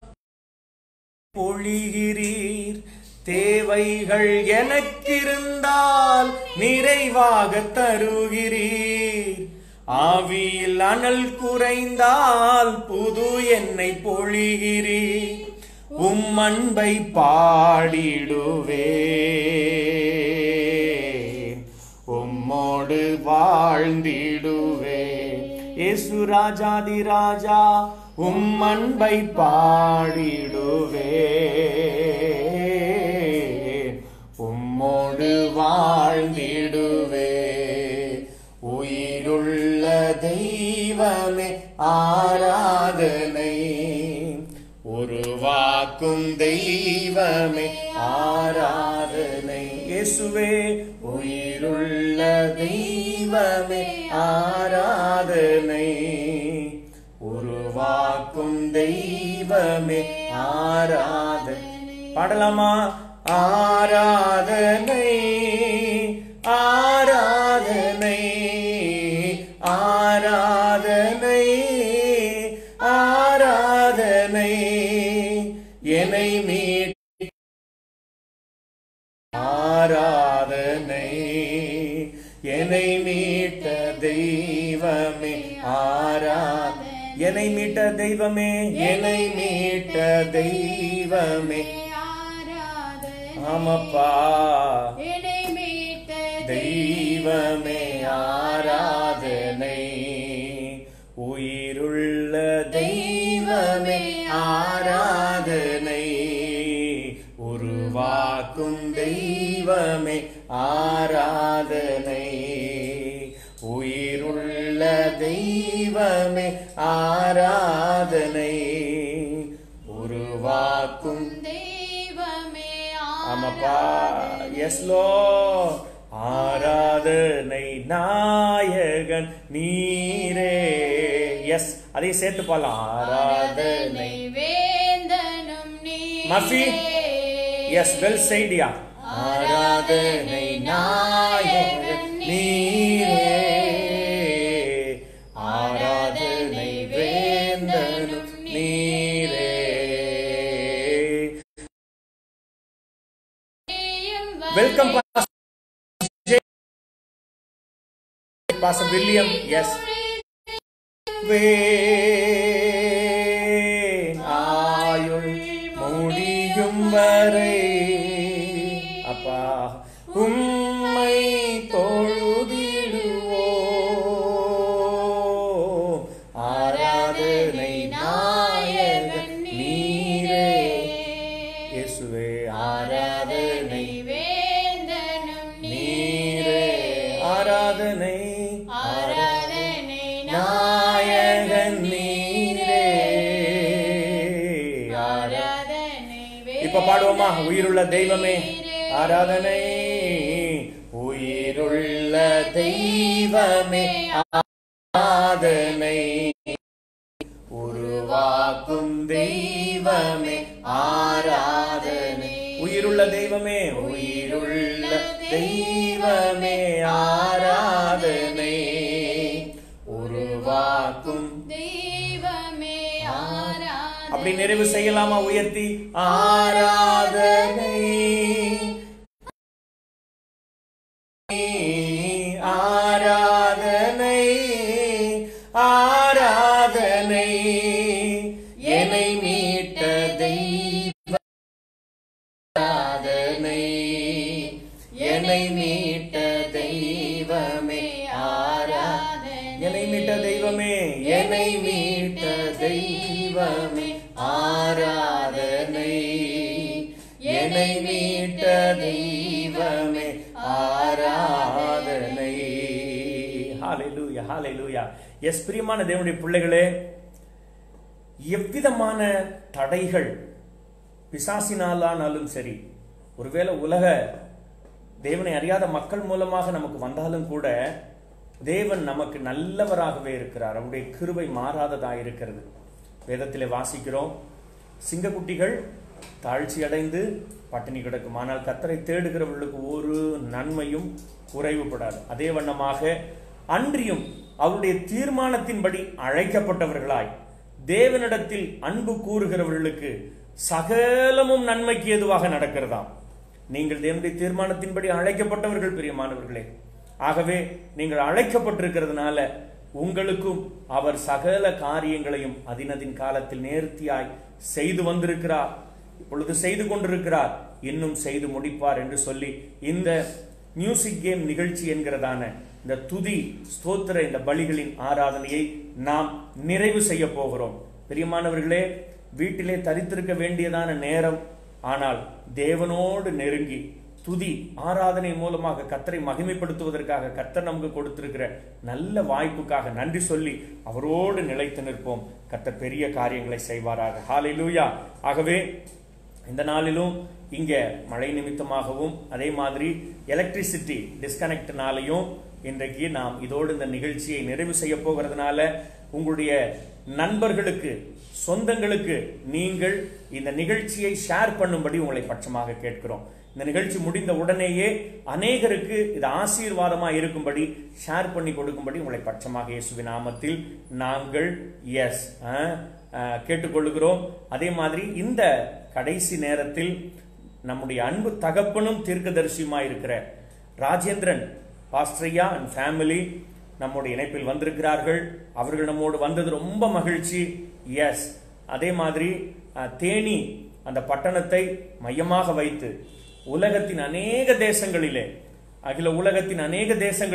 [SPEAKER 1] பொழிகிறீர் தேவைகள் எனக்கிருந்தால் நிறைவாக தருகிறீர் ஆவியில் அனல் குறைந்தால் புது என்னை பொழிகிறீர் உம் அன்பை பாடிடுவேன் உம்மோடு வாழ்ந்திடுவேன் இயேசு ராஜாதி ராஜா உம் அன்பை பாடிடுவேன் உம்மோடு வாழ்ந்திடுவே உயிருள்ள தெய்வமே ஆராதனை உருவாக்கும் தெய்வமே ஆராதனை இயேசுவே உயிருள்ள தெய்வமே ஆராதனை உருவாக்கும் தெய்வமே ஆராதனை பாடலாமா ஆராதனை ஆராதனை ஆராதனை ஆராதனை என்னை மீட் ஆராதனை என்னை மீட்ட தெய்வமே ஆரா என்னை மீட்ட தெய்வமே என்னை மீட்ட தெய்வமே ஆமப்பா
[SPEAKER 5] என்னை மீட்ட
[SPEAKER 1] தெய்வமே ஆராதனை உயிருள்ள தெய்வமே ஆராதனை உருவாக்கும் தெய்வமே ஆராதனை உயிருள்ள தெய்வமே ஆராதனை உருவாக்கும்
[SPEAKER 5] தெய்வமே
[SPEAKER 1] ஆமாப்பா எஸ் லோ ஆராதனை நாயகன் நீரே எஸ் அதையும் சேர்த்து பாடலாம் ஆராதனை
[SPEAKER 5] வேந்தனும் நீ
[SPEAKER 1] மர்ஃபி எஸ் வெல் செய்டியா ஆராதனை நாயகன் நீரே ஆராதனை வேந்தனும் நீரே வெல்கம் பாச வில்லியம் எஸ் ஆயுள் முடியும் வரை அப்பா உம்மை தொழுதிடுவோ ஆராதனை நாயகன் நீரே இயேசுவே ஆராதனை
[SPEAKER 5] வேந்தனும்
[SPEAKER 1] நீரே ஆராதனை
[SPEAKER 5] ஆராதனை
[SPEAKER 1] நாயகன் நீரே ஆரா-
[SPEAKER 5] ஆராதனை
[SPEAKER 1] இப்ப பாடுவோமா உயிருள்ள தெய்வமே ஆராதனை உயிருள்ள தெய்வமே ஆராதனை உருவாக்கும் தெய்வமே ஆராதனை உயிருள்ள தெய்வமே உயிருள்ள தெய்வமே ஆராதனை உருவாக்கும்
[SPEAKER 5] தெய்வமே
[SPEAKER 1] அப்படி நிறைவு செய்யலாமா உயர்த்தி ஆராதனை ஆராதனை ஆராதனை என்னை மீட்ட தெய்வ ஆராதனை என்னை மீட்ட தெய்வமே ஆராதனை என்னை மீட்ட தெய்வமே என்னை மீட்ட தெய்வமே ஆராதனை என்னை மீட்ட தெய்வமே ஆராதனை ஹalleluya ஹalleluya எஸ் பிரியமான தேவனுடைய பிள்ளைகளே எவ்விதமான தடைகள் பிசாசினாலானாலும் சரி ஒருவேளை உலக தேவனை அறியாத மக்கள் மூலமாக நமக்கு வந்தாலும் கூட தேவன் நமக்கு நல்லவராகவே இருக்கிறார் அவருடைய கிருபை மாறாததாக இருக்கிறது வேதத்திலே வாசிக்கிறோம் சிங்கக்குட்டிகள் தாழ்ச்சி அடைந்து பட்டினி கிடக்கும் ஆனால் கத்தரை தேடுகிறவர்களுக்கு ஒரு நன்மையும் குறைவுபடாது அதே வண்ணமாக அன்றியும் அவருடைய தீர்மானத்தின்படி அழைக்கப்பட்டவர்களாய் தேவனிடத்தில் அன்பு கூறுகிறவர்களுக்கு சகலமும் நன்மைக்கு ஏதுவாக நடக்கிறதாம் நீங்கள் தேவனுடைய தீர்மானத்தின்படி அழைக்கப்பட்டவர்கள் பிரியமானவர்களே ஆகவே நீங்கள் அழைக்கப்பட்டிருக்கிறதுனால உங்களுக்கும் அவர் சகல காரியங்களையும் அதினதின் காலத்தில் நேர்த்தியாய் செய்து வந்திருக்கிறார் இப்பொழுது செய்து கொண்டிருக்கிறார் இன்னும் செய்து முடிப்பார் என்று சொல்லி இந்த மியூசிக் கேம் நிகழ்ச்சி என்கிறதான இந்த துதி ஸ்தோத்திர இந்த பலிகளின் ஆராதனையை நாம் நிறைவு செய்ய போகிறோம் பிரியமானவர்களே வீட்டிலே தரித்திருக்க வேண்டியதான நேரம் ஆனால் தேவனோடு நெருங்கி துதி ஆராதனை மூலமாக கத்தரை மகிமைப்படுத்துவதற்காக கத்தர் நமக்கு கொடுத்திருக்கிற நல்ல வாய்ப்புக்காக நன்றி சொல்லி அவரோடு நிலைத்து நிற்போம் கத்தர் பெரிய காரியங்களை செய்வாராக ஹalleluya ஆகவே இந்த நாளிலும் இங்க மழை நிமித்தமாகவும் அதே மாதிரி எலக்ட்ரிசிட்டி டிஸ்கனெக்ட்னாலையும் இன்றைக்கு நாம் இதோடு இந்த நிகழ்ச்சியை நிறைவு செய்ய போகிறதுனால உங்களுடைய நண்பர்களுக்கு சொந்தங்களுக்கு நீங்கள் இந்த நிகழ்ச்சியை ஷேர் பண்ணும்படி உங்களை பட்சமாக கேட்கிறோம் இந்த நிகழ்ச்சி முடிந்த உடனேயே அநேகருக்கு இது ஆசீர்வாதமா இருக்கும்படி ஷேர் பண்ணி கொடுக்கும்படி உங்களை பட்சமாக இயேசுவின் நாமத்தில் நாங்கள் எஸ் கேட்டுக்கொள்கிறோம் அதே மாதிரி இந்த கடைசி நேரத்தில் நம்முடைய அன்பு தகப்பனும் தீர்க்கதரிசியுமா இருக்கிற ராஜேந்திரன் பாஸ்ட்ரையா அண்ட் ஃபேமிலி நம்முடைய இணைப்பில் வந்திருக்கிறார்கள் அவர்கள் நம்மோடு வந்தது ரொம்ப மகிழ்ச்சி எஸ் அதே மாதிரி அஹ், தேனி அந்த பட்டணத்தை மையமாக வைத்து உலகத்தின் அநேக தேசங்களிலே அகில உலகத்தின் அநேக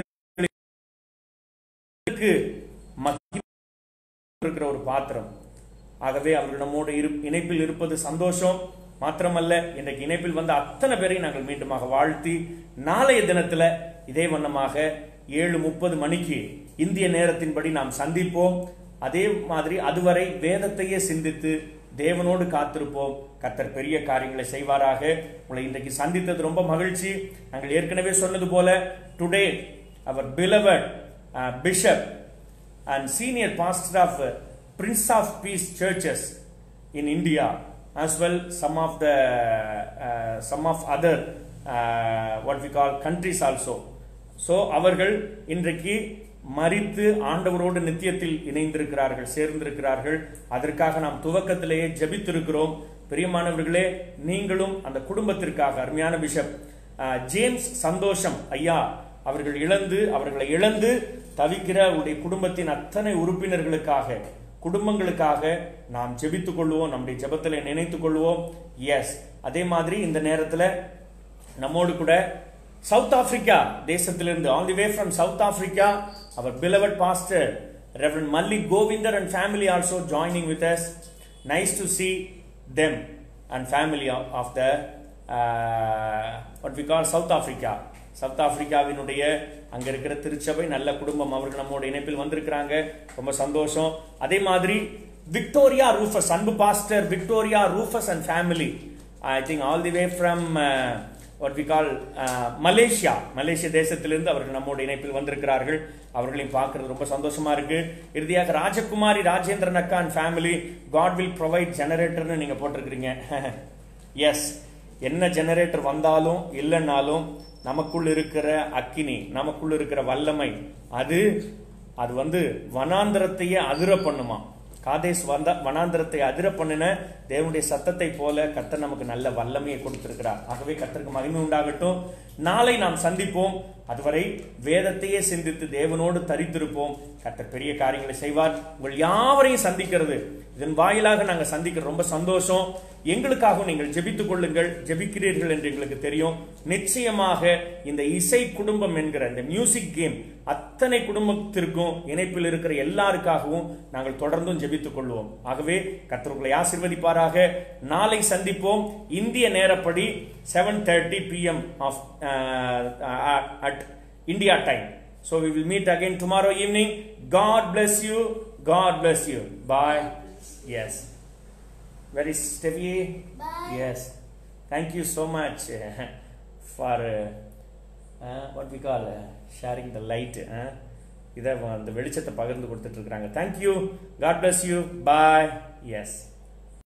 [SPEAKER 1] தேசங்களுக்கு மத்தியில் இருக்கிற ஒரு பாத்திரம் ஆகவே அவர்கள் நம்மோடு இரு இணைப்பில் இருப்பது சந்தோஷம் மாத்திரமல்ல இன்றைக்கு இணைப்பில் வந்த அத்தனை பேரையும் நாங்கள் மீண்டுமாக வாழ்த்தி நாளைய தினத்துல இதே வண்ணமாக ஏழு முப்பது மணிக்கு இந்திய நேரத்தின்படி நாம் சந்திப்போம் அதே மாதிரி அதுவரை வேதத்தையே சிந்தித்து தேவனோடு காத்திருப்போம் கர்த்தர் பெரிய காரியங்களை செய்வாராக உங்களை இன்றைக்கு சந்தித்தது ரொம்ப மகிழ்ச்சி நாங்கள் ஏற்கனவே சொன்னது போல டுடே அவர் beloved bishop and senior pastor of uh, Prince of Peace churches in India, as well some of the uh, some of other uh, what we call countries also. So அவர்கள் இன்றைக்கு மரித்து ஆண்டவரோடு நித்தியத்தில் இணைந்திருக்கிறார்கள் சேர்ந்திருக்கிறார்கள் அதற்காக நாம் துவக்கத்திலேயே ஜெபித்திருக்கிறோம் பிரியமானவர்களே நீங்களும் அந்த குடும்பத்திற்காக அருமையான பிஷப் அஹ், ஜேம்ஸ் சந்தோஷம் ஐயா அவர்கள் இழந்து அவர்களை இழந்து தவிக்கிற அவருடைய குடும்பத்தின் அத்தனை உறுப்பினர்களுக்காக குடும்பங்களுக்காக நாம் ஜெபித்துக் கொள்வோம் நம்முடைய ஜெபத்தில் நினைத்துக் கொள்வோம் எஸ் அதே மாதிரி இந்த நேரத்தில் நம்மோடு கூட சவுத் ஆப்பிரிக்கா தேசத்திலிருந்து on the way from South Africa அவர் beloved pastor reverend Mallik Govindar and family also joining with us nice to see them and family of, of the uh, what we call South Africa South ஆப்பிரிக்காவினுடைய அங்க இருக்கிற திருச்சபை நல்ல குடும்பம் அவர்கள் நம்மோட இணைப்பில் வந்திருக்கிறாங்க ரொம்ப சந்தோஷம் அதே மாதிரி விக்டோரியா ரூஃபஸ் அன்பு pastor Victoria Rufus and family I think all the way from what we call Malaysia மலேசிய தேசத்திலிருந்து அவர்கள் நம்மோட இணைப்பில் வந்திருக்கிறார்கள் அவர்களையும் பார்க்கிறது ரொம்ப சந்தோஷமா இருக்கு இறுதியாக ராஜகுமாரி ராஜேந்திரன் அக்கா and family God will provide ஜெனரேட்டர்னு நீங்க போட்டிருக்கிறீங்க எஸ் என்ன ஜெனரேட்டர் வந்தாலும் இல்லைன்னாலும் நமக்குள் இருக்கிற அக்கினி நமக்குள் இருக்கிற வல்லமை அது அது வந்து வனாந்திரத்தையே அதிர பண்ணுமா காதேஸ் வந்த வனாந்திரத்தை அதிர பண்ணின தேவனுடைய சத்தத்தை போல கர்த்தர் நமக்கு நல்ல வல்லமையை கொடுத்திருக்கிறார் ஆகவே கர்த்தருக்கு மகிமை உண்டாகட்டும் நாளை நாம் சந்திப்போம் அதுவரை வேதத்தையே சிந்தித்து தேவனோடு தரித்திருப்போம் கர்த்தர் பெரிய காரியங்களை செய்வார் உங்கள் யாவரையும் சந்திக்கிறது இதன் வாயிலாக நாங்கள் சந்திக்கிற ரொம்ப சந்தோஷம் எங்களுக்காகவும் நீங்கள் ஜெபித்துக் கொள்ளுங்கள் ஜெபிக்கிறீர்கள் என்று எங்களுக்கு தெரியும் நிச்சயமாக இந்த இசை குடும்பம் என்கிற இந்த மியூசிக் கேம் அத்தனை குடும்பத்திற்கும் இணைப்பில் இருக்கிற எல்லாருக்காகவும் நாங்கள் தொடர்ந்தும் ஜெபித்துக் கொள்வோம் ஆகவே கர்த்தர்களை ஆசிர்வதிப்பாராக நாளை சந்திப்போம் இந்திய நேரப்படி seven thirty PM of at India time So we will meet again tomorrow evening. God bless you. God bless you. Bye. Yes. Where is Stevie?
[SPEAKER 2] Bye.
[SPEAKER 1] Yes. Thank you so much uh, for uh, uh, what we call uh, sharing the light. Uh, இதை அந்த வெளிச்சத்தை பகிர்ந்து கொடுத்துட்டு இருக்கிறாங்க thank you God bless you bye S